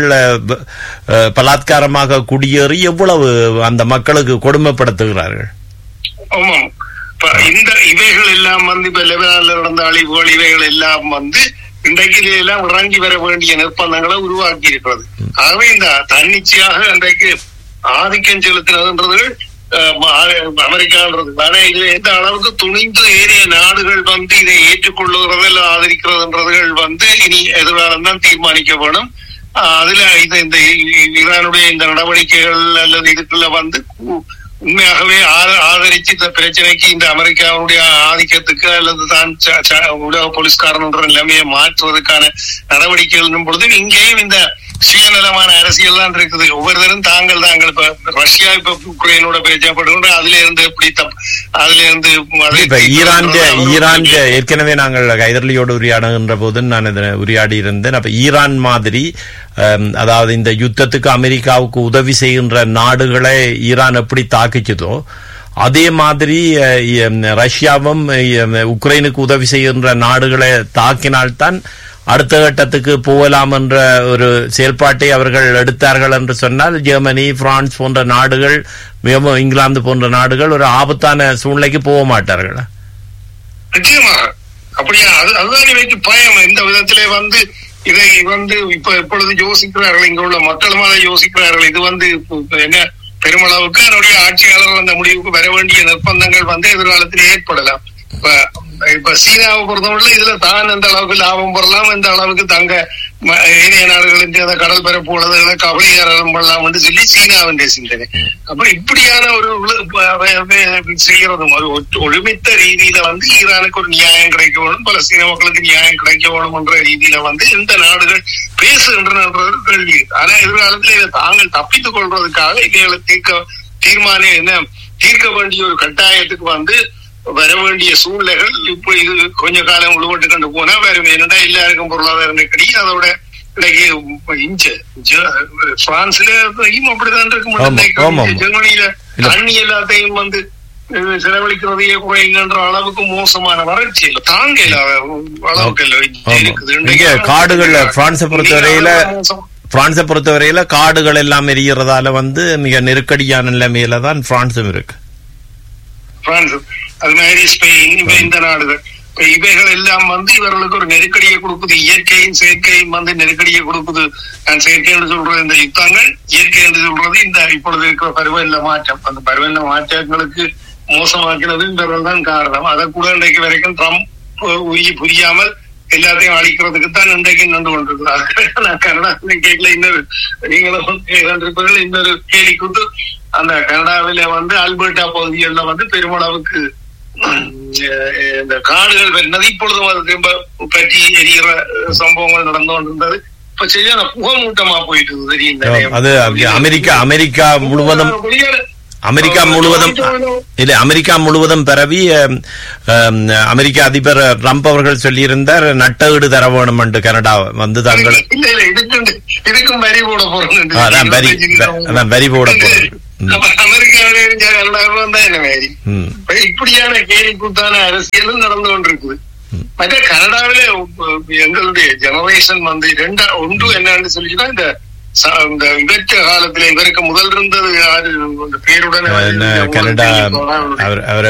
பலாத்காரமாக குடியேறி எவ்வளவு அந்த மக்களுக்கு கொடுமைப்படுத்துகிறார்கள் ஆமாம் இப்ப இந்த இவைகள் எல்லாம் வந்து இப்ப லெபனான்ல நடந்த அழிவுகள் இவைகள் எல்லாம் வந்து இன்றைக்கு இதுல எல்லாம் இறங்கி வர வேண்டிய நிர்பந்தங்களை உருவாக்கி இருக்கிறது ஆகவே இந்த தன்னிச்சையாக இன்றைக்கு ஆதிக்கம் செலுத்தினதுன்றது அஹ், ம- அமெரிக்கான்றது ஆனா இதுல எந்த அளவுக்கு துணிந்து ஏறிய நாடுகள் வந்து இதை ஏற்றுக்கொள்ளுகிறது இல்ல ஆதரிக்கிறதுன்றதுகள் வந்து இனி எதிர்காலம் தான் தீர்மானிக்க வேணும் ஆஹ் அதுல இது இந்த இ- ஈரானுடைய இந்த நடவடிக்கைகள் அல்லது இதுக்குள்ள வந்து உ- உண்மையாகவே ஆத- ஆதரிச்சு இந்த பிரச்சனைக்கு இந்த அமெரிக்காவுடைய ஆதிக்கத்துக்கு அல்லது தான் ச- ச- உலக போலீஸ்காரன்ற நிலைமையை மாற்றுவதற்கான நடவடிக்கைகள் பொழுது இங்கேயும் இந்த சுயநலமான அரசியல் தான் இருக்குது ஒவ்வொருத்தரும் தாங்கள் தாங்கள் இப்ப ரஷ்யா இப்ப உக்ரைனோட பேச்சப்படுகின்ற அதுல இருந்து எப்படி தப் அதுல இருந்து அதை இப்ப ஈரான் அவருடைய- ஈரான் ஏற்கனவே நாங்கள் கைதர்லியோடு உரையாடுகின்ற போது நான் இதை உரையாடி இருந்தேன் அப்ப ஈரான் மாதிரி அம், அதாவது இந்த யுத்தத்துக்கு அமெரிக்காவுக்கு உதவி செய்கின்ற நாடுகளை ஈரான் எப்படி தாக்கிச்சதோ அதே மாதிரி அஹ், எம், ரஷ்யாவும் எம், உக்ரைனுக்கு உதவி செய்கின்ற நாடுகளை தாக்கினால்தான் அடுத்த கட்டத்துக்கு போகலாம் என்ற ஒரு செயல்பாட்டை அவர்கள் எடுத்தார்கள் என்று சொன்னால் ஜெர்மனி பிரான்ஸ் போன்ற நாடுகள் மிகவும் இங்கிலாந்து போன்ற நாடுகள் ஒரு ஆபத்தான சூழ்நிலைக்கு போக மாட்டார்கள் நிச்சயமாக அப்படியா அது அதுதான் இவைக்கு பயம் இந்த விதத்திலே வந்து இதை வந்து இப்ப இப்பொழுது யோசிக்கிறார்கள் இங்க உள்ள மக்களும் அதை யோசிக்கிறார்கள் இது வந்து இப்ப என்ன பெருமளவுக்கு அதனுடைய ஆட்சியாளர்கள் அந்த முடிவுக்கு வர வேண்டிய நிர்பந்தங்கள் வந்து எதிர்காலத்தில் ஏற்படலாம் இப்ப இப்ப சீனாவை பொறுத்தவரை இதுல தான் எந்த அளவுக்கு லாபம் பெறலாம் எந்த அளவுக்கு தங்க ம- ஏனைய நாடுகளின் அந்த கடல் பரப்பு உள்ளதுகளை கபலீகரம் பண்ணலாம் என்று சொல்லி சீனாவின் சிந்தனை அப்ப இப்படியான ஒரு உள்ள- ப- வ- வ- செய்யறதும் ஒரு ஒற்று- ஒழுமித்த ரீதியில வந்து ஈரானுக்கு ஒரு நியாயம் கிடைக்க வேணும் பலஸ்தீன மக்களுக்கு நியாயம் கிடைக்க வேணும் என்ற ரீதியில வந்து இந்த நாடுகள் பேசுகின்றன கேள்வி ஆனா எதிர்காலத்தில் இதை தாங்கள் தப்பித்துக் கொள்றதுக்காக இவைகளை தீர்க்க தீர்மானம் என்ன தீர்க்க வேண்டிய ஒரு கட்டாயத்துக்கு வந்து வர வேண்டிய சூழ்நிலைகள் இப்போ இது கொஞ்ச காலம் உழுவட்டு கண்டு போனா வேற என்னடா எல்லாருக்கும் பொருளாதார நெருக்கடி அதோட இன்னைக்கு இஞ்ச ஜ- பிரான்ஸ்லயும் அப்படிதான் இருக்கு ஆமா, ஆமா, ஆமா. ஜெர்மனியில இல்ல. தண்ணி எல்லாத்தையும் வந்து அஹ், செலவழிக்கிறதையே குறைங்கன்ற அளவுக்கு மோசமான வறட்சி இல்ல தாங்க இல்லாத அளவுக்கு இல்ல ஆமா. இருக்குது இங்க இன்றைக்கு காடுகள்ல பிரான்ஸை பொறுத்தவரையில மோசம். பிரான்ஸை பொறுத்தவரையில காடுகள் எல்லாம் எரியறதால வந்து மிக நெருக்கடியான நிலைமையில தான் பிரான்ஸும் இருக்கு பிரான்ஸ் அது மாதிரி ஸ்பெயின் இவை இந்த நாடுகள் இப்ப இவைகள் எல்லாம் வந்து இவர்களுக்கு ஒரு நெருக்கடியை கொடுக்குது இயற்கையும் செயற்கையும் வந்து நெருக்கடியை கொடுக்குது நான் செயற்கை என்று சொல்றது இந்த யுத்தங்கள் இயற்கை என்று சொல்றது இந்த இப்பொழுது இருக்கிற பருவநிலை மாற்றம் அந்த பருவநிலை மாற்றங்களுக்கு மோசமாக்கினது இவர்கள் தான் காரணம் அதை கூட இன்றைக்கு வரைக்கும் ட்ரம்ப் உரிய புரியாமல் எல்லாத்தையும் அழிக்கிறதுக்கு தான் இன்றைக்கு நின்று கொண்டிருக்கிறார்கள் நான் கனடா கேட்கல இன்னொரு நீங்களும் கேள்விப்பீர்கள் இன்னொரு கேலி கூத்து அந்த கனடாவில வந்து அல்பர்டா பகுதிகளில் வந்து பெருமளவுக்கு உம், அஹ், இந்த காடுகள் வெட்டினது இப்பொழுதும் அது திரும்ப பற்றி எரிகிற சம்பவங்கள் நடந்து கொண்டிருந்தது இப்ப சரியான புகமூட்டமா போயிட்டு இருக்குது தெரியும் அது அங்க அமெரிக்கா அமெரிக்கா முழுவதும் அமெரிக்கா முழுவதும் இல்ல அமெரிக்கா முழுவதும் பரவி அம், அம், அமெரிக்க அதிபர் ட்ரம்ப் அவர்கள் சொல்லியிருந்தார் நட்டஈடு தர வேணும் என்று கனடா வந்து தாங்கள் இல்ல இல்ல இதுக்கும் இதுக்கும் வரி போட போறோம் ஆ, அதான் வரி அதான் வரி போட போறோம் ம், அமெரிக்காவில இருந்த கனடாவில் வந்தா என்ன மாதிரி ம். இப்ப இப்படியான கேலி கூத்தான அரசியலும் நடந்து கொண்டிருக்குது மற்ற கனடாவில உ- எங்களுடைய ஜெனரேஷன் வந்து ரெண்டா ஒன்று என்னன்னு சொல்லிச்சுன்னா இந்த ச- இந்த இவற்ற காலத்துல இவருக்கு முதல் இருந்தது யாரு இந்த பேருடன் என்ன கனடா அவர் அவர்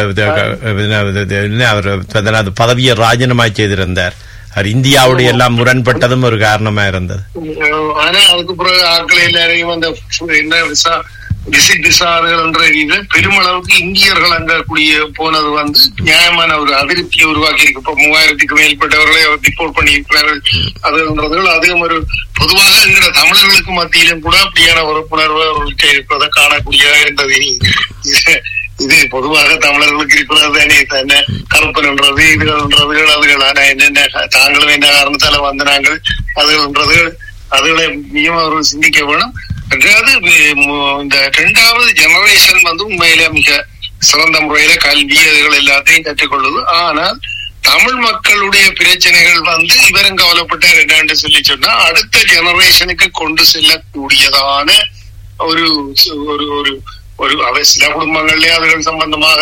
அவர் பதினாறு பதவியை ராஜினாமா செய்திருந்தார் அவர் இந்தியாவுடைய எல்லாம் முரண்பட்டதும் ஒரு காரணமா இருந்தது ஆனா அதுக்கு பிறகு ஆட்கள் எல்லாரையும் அந்த என்ன விசா விசிட் விசார்கள் என்ற ரீதியில் பெருமளவுக்கு இந்தியர்கள் அங்க கூடிய போனது வந்து நியாயமான ஒரு அதிருப்தியை உருவாக்கி இருக்கு இப்ப மூவாயிரத்துக்கு மேற்பட்டவர்களை ரிப்போர்ட் பண்ணியிருக்கிறார்கள் அதுன்றதுகள் அதுவும் ஒரு பொதுவாக எங்கிற தமிழர்களுக்கு மத்தியிலும் கூட அப்படியான ஒரு உணர்வு அவர்களுக்கு இருப்பதை காணக்கூடியதாக இருந்தது இது- இது பொதுவாக தமிழர்களுக்கு இருக்கிறது தானே என்ன கருப்பன்ன்றது இதுகள்ன்றது அதுகள் ஆனா என்னென்ன தாங்களும் என்ன காரணத்தால வந்து நாங்கள் அதுகள்ன்றது அதுகளை மிகவும் அவர்கள் சிந்திக்க வேணும் ரெண்டாவது மு- இந்த இரண்டாவது ஜெனரேஷன் வந்து உண்மையில மிக சிறந்த முறையில கல்வி அதுகள் எல்லாத்தையும் கற்றுக்கொள்ளுது ஆனால் தமிழ் மக்களுடைய பிரச்சனைகள் வந்து இவரும் கவலைப்பட்டார் என்னன்னு சொல்லி சொன்னா அடுத்த ஜெனரேஷனுக்கு கொண்டு செல்லக்கூடியதான ஒரு ஒரு ஒரு ஒரு அவை சில குடும்பங்கள்லயே அதுகள் சம்பந்தமாக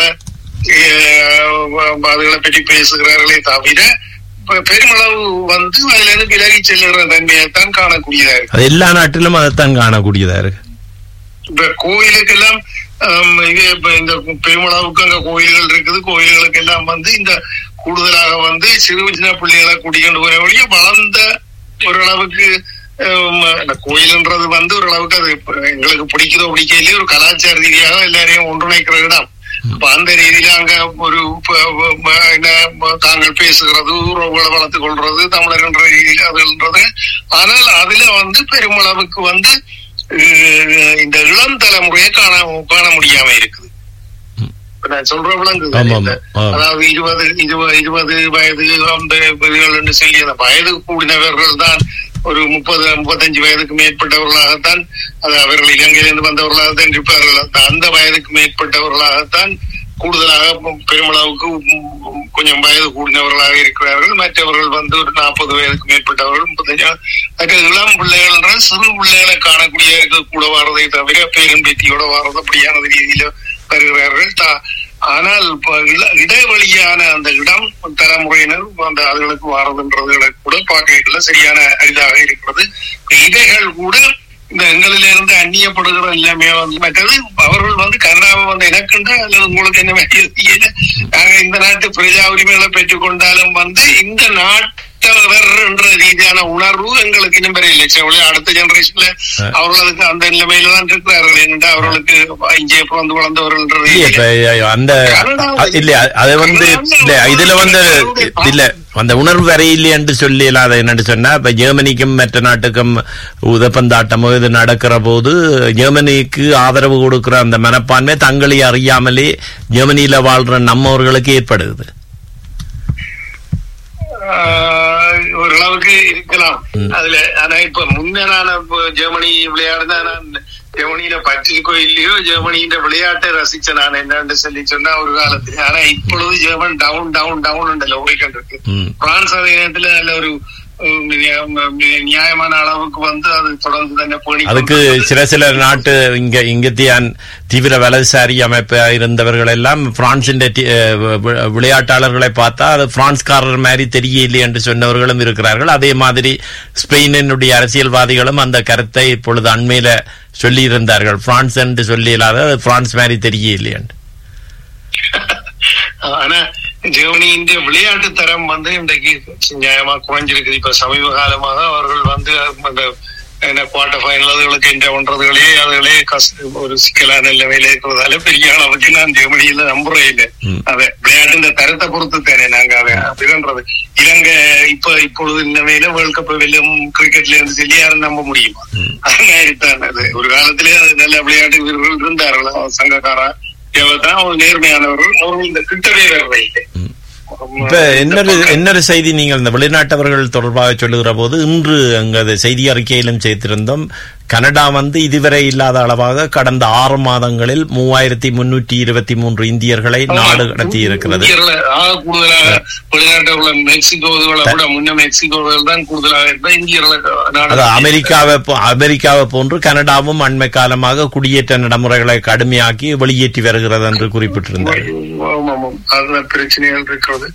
அஹ், அதுகளை பற்றி பேசுகிறார்களே தவிர பெ- பெருமளவு வந்து அதுல இருந்து விலகி செல்லுகிற தன்மையைத்தான் காணக்கூடியதா இருக்கு அது எல்லா நாட்டிலும் அதைத்தான் காணக்கூடியதா இருக்கு இப்ப கோயிலுக்கெல்லாம் ஆம், இது இப்ப இந்த பெருமளவுக்கு அங்க கோயில்கள் இருக்குது கோயில்களுக்கு எல்லாம் வந்து இந்த கூடுதலாக வந்து சிறு சின்ன பிள்ளைகளை கூட்டிக்கொண்டு போற வழிய வளர்ந்த ஓரளவுக்கு ஆம், இந்த கோயில்ன்றது வந்து ஓரளவுக்கு அது இப்ப எங்களுக்கு பிடிக்குதோ பிடிக்கலையோ ஒரு கலாச்சார ரீதியாக எல்லாரையும் ஒன்றிணைக்கிற இடம் அப்ப அந்த ரீதியில அங்க ஒரு ப- ப- ப- என்ன ப- தாங்கள் பேசுகிறது உறவுகளை வளர்த்துக் கொள்றது தமிழர் என்ற ரீதியில அதுன்றது ஆனால் அதுல வந்து பெருமளவுக்கு வந்து அஹ், இந்த இளம் தலைமுறையை காண காண முடியாம இருக்குது இப்ப நான் சொல்ற விளங்குது ஆமா, இந்த- ஆமா. அதாவது இருபது இருபது இருபது வயது அந்த இதுகள் சொல்லி அந்த வயது கூடினவர்கள் தான் ஒரு முப்பது முப்பத்தஞ்சு வயதுக்கு மேற்பட்டவர்களாகத்தான் அது அவர்கள் இலங்கையிலிருந்து வந்தவர்களாகத்தான் இருப்பார்கள் அந்த- அந்த வயதுக்கு மேற்பட்டவர்களாகத்தான் கூடுதலாக பெருமளவுக்கு உம் கொஞ்சம் வயது கூடினவர்களாக இருக்கிறார்கள் மற்றவர்கள் வந்து ஒரு நாற்பது வயதுக்கு மேற்பட்டவர்கள் முப்பத்தஞ்சு மற்ற இளம் பிள்ளைகள் என்றால் சிறு பிள்ளைகளை காணக்கூடிய கூட வாரதை தவிர பேரன் பேத்தியோட வாரது அப்படியான ரீதியில வருகிறார்கள் தா- ஆனால் இப்ப இள- இடைவெளியான அந்த இடம் தலைமுறையினர் அந்த அதுகளுக்கு வாரதுன்றதுகளை கூட பார்க்கல சரியான அரிதாக இருக்கிறது இதைகள் கூட இந்த எங்களிலிருந்து அந்நியப்படுகிற எல்லாமே வந்து மற்றது அவர்கள் வந்து கனடாவை வந்து எனக்குண்டா அல்லது உங்களுக்கு என்ன வேண்டியது நாங்க இந்த நாட்டு பிரஜா உரிமைகளை பெற்றுக் கொண்டாலும் வந்து இந்த நாட்டவர் என்ற ரீதியான உணர்வு எங்களுக்கு இன்னும் பெரிய இல்லை சரி, அடுத்த ஜெனரேஷன்ல அவர்களுக்கு அந்த நிலைமையில தான் இருக்கிறார்கள் என்னடா அவர்களுக்கு இங்கே பிறந்து வளர்ந்தவர்கள் என்ற இல்ல, இப்ப ரீதியில அந்த அ- இல்ல அது வந்து இல்ல இதுல வந்து இல்ல அந்த உணர்வு வரையில்லை என்று சொல்லி இல்லாத என்னன்னு சொன்னா இப்ப ஜெர்மனிக்கும் மற்ற நாட்டுக்கும் உதப்பந்தாட்டமோ இது நடக்கிற போது ஜெர்மனிக்கு ஆதரவு கொடுக்கிற அந்த மனப்பான்மை தங்களை அறியாமலே ஜெர்மனியில வாழ்ற நம்மவர்களுக்கு ஏற்படுது ஆஹ் ஓரளவுக்கு இருக்கலாம் அதுல ஆனா இப்ப முன்ன நான் இப்ப ஜெர்மனி விளையாடுனா நான் ஜெர்மனியில பற்றிருக்கோ இல்லையோ ஜெர்மனியின் விளையாட்டை ரசிச்ச நான் என்னன்னு சொல்லி சொன்னா ஒரு காலத்துல ஆனா இப்பொழுது ஜெர்மன் டவுன் டவுன் டவுன் ஓடிக்கொண்டிருக்கு ம். பிரான்ஸ் அதே நேரத்துல நல்ல ஒரு உம், நியா- நியாயமான அளவுக்கு வந்து அது தொடர்ந்து തന്നെ பேணி அதுக்கு சில சில நாட்டு இங்க இங்கத்தியான் தீவிர வலதுசாரி அமைப்பு இருந்தவர்கள் எல்லாம் பிரான்சின் டி- அஹ் வி- விளையாட்டாளர்களை பார்த்தா அது பிரான்ஸ்காரர் மாதிரி தெரியலை என்று சொன்னவர்களும் இருக்கிறார்கள் அதே மாதிரி ஸ்பெயினினுடைய அரசியல்வாதிகளும் அந்த கருத்தை இப்பொழுது அண்மையில சொல்லி இருந்தார்கள் பிரான்ஸ் என்று சொல்லி இல்லாத அது பிரான்ஸ் மாதிரி தெரியலை என்று ஆனா ஜெர்மனியின் விளையாட்டு தரம் வந்து இன்றைக்கு நியாயமா குறைஞ்சிருக்குது இப்ப சமீப காலமாக அவர்கள் வந்து அந்த என்ன குவார்டர் ஃபைனல் அதுகளுக்கு என்ற பண்றதுகளே அதுகளே கஷ்ட ஒரு சிக்கலான நிலைமையில இருக்கிறதால பெரிய அளவுக்கு நான் ஜெர்மனியில நம்புறே இல்லை ம். அதை விளையாட்டு தரத்தை பொறுத்து தானே நாங்க அதை அப்படின்றது இலங்கை இப்ப இப்பொழுது நிலைமையில வேர்ல்ட் கப் வெல்லும் கிரிக்கெட்ல இருந்து சொல்லி யாரும் நம்ப முடியுமா அது மாதிரி தான் அது ஒரு காலத்திலே அது நல்ல விளையாட்டு வீரர்கள் இருந்தார்கள் சங்கக்காரா தான் ஒரு நேர்மையானவர்கள் அவர்கள் இந்த கிட்டவே வரவே இல்லை இப்ப இன்னொரு இன்னொரு செய்தி நீங்கள் இந்த வெளிநாட்டவர்கள் தொடர்பாக சொல்லுகிற போது இன்று அங்கு அது செய்தி அறிக்கையிலும் செய்திருந்தோம் கனடா வந்து இதுவரை இல்லாத அளவாக கடந்த ஆறு மாதங்களில் மூவாயிரத்தி முன்னூற்றி இருபத்தி மூன்று இந்தியர்களை நாடு கடத்தி இருக்கிறது இந்தியர்களை ஆக கூடுதலாக வெளிநாட்டவர்கள் மெக்சிகோவுகளை விட முன்ன மெக்சிகோவில் தான் கூடுதலாக இருந்தா இந்தியர்களை நாடு அது அமெரிக்காவை போ- அமெரிக்காவை போன்று கனடாவும் அண்மை காலமாக குடியேற்ற நடைமுறைகளை கடுமையாக்கி வெளியேற்றி வருகிறது என்று குறிப்பிட்டிருந்தார் ஆமாம், ஆமாம். அதுல பிரச்சனைகள் இருக்கிறது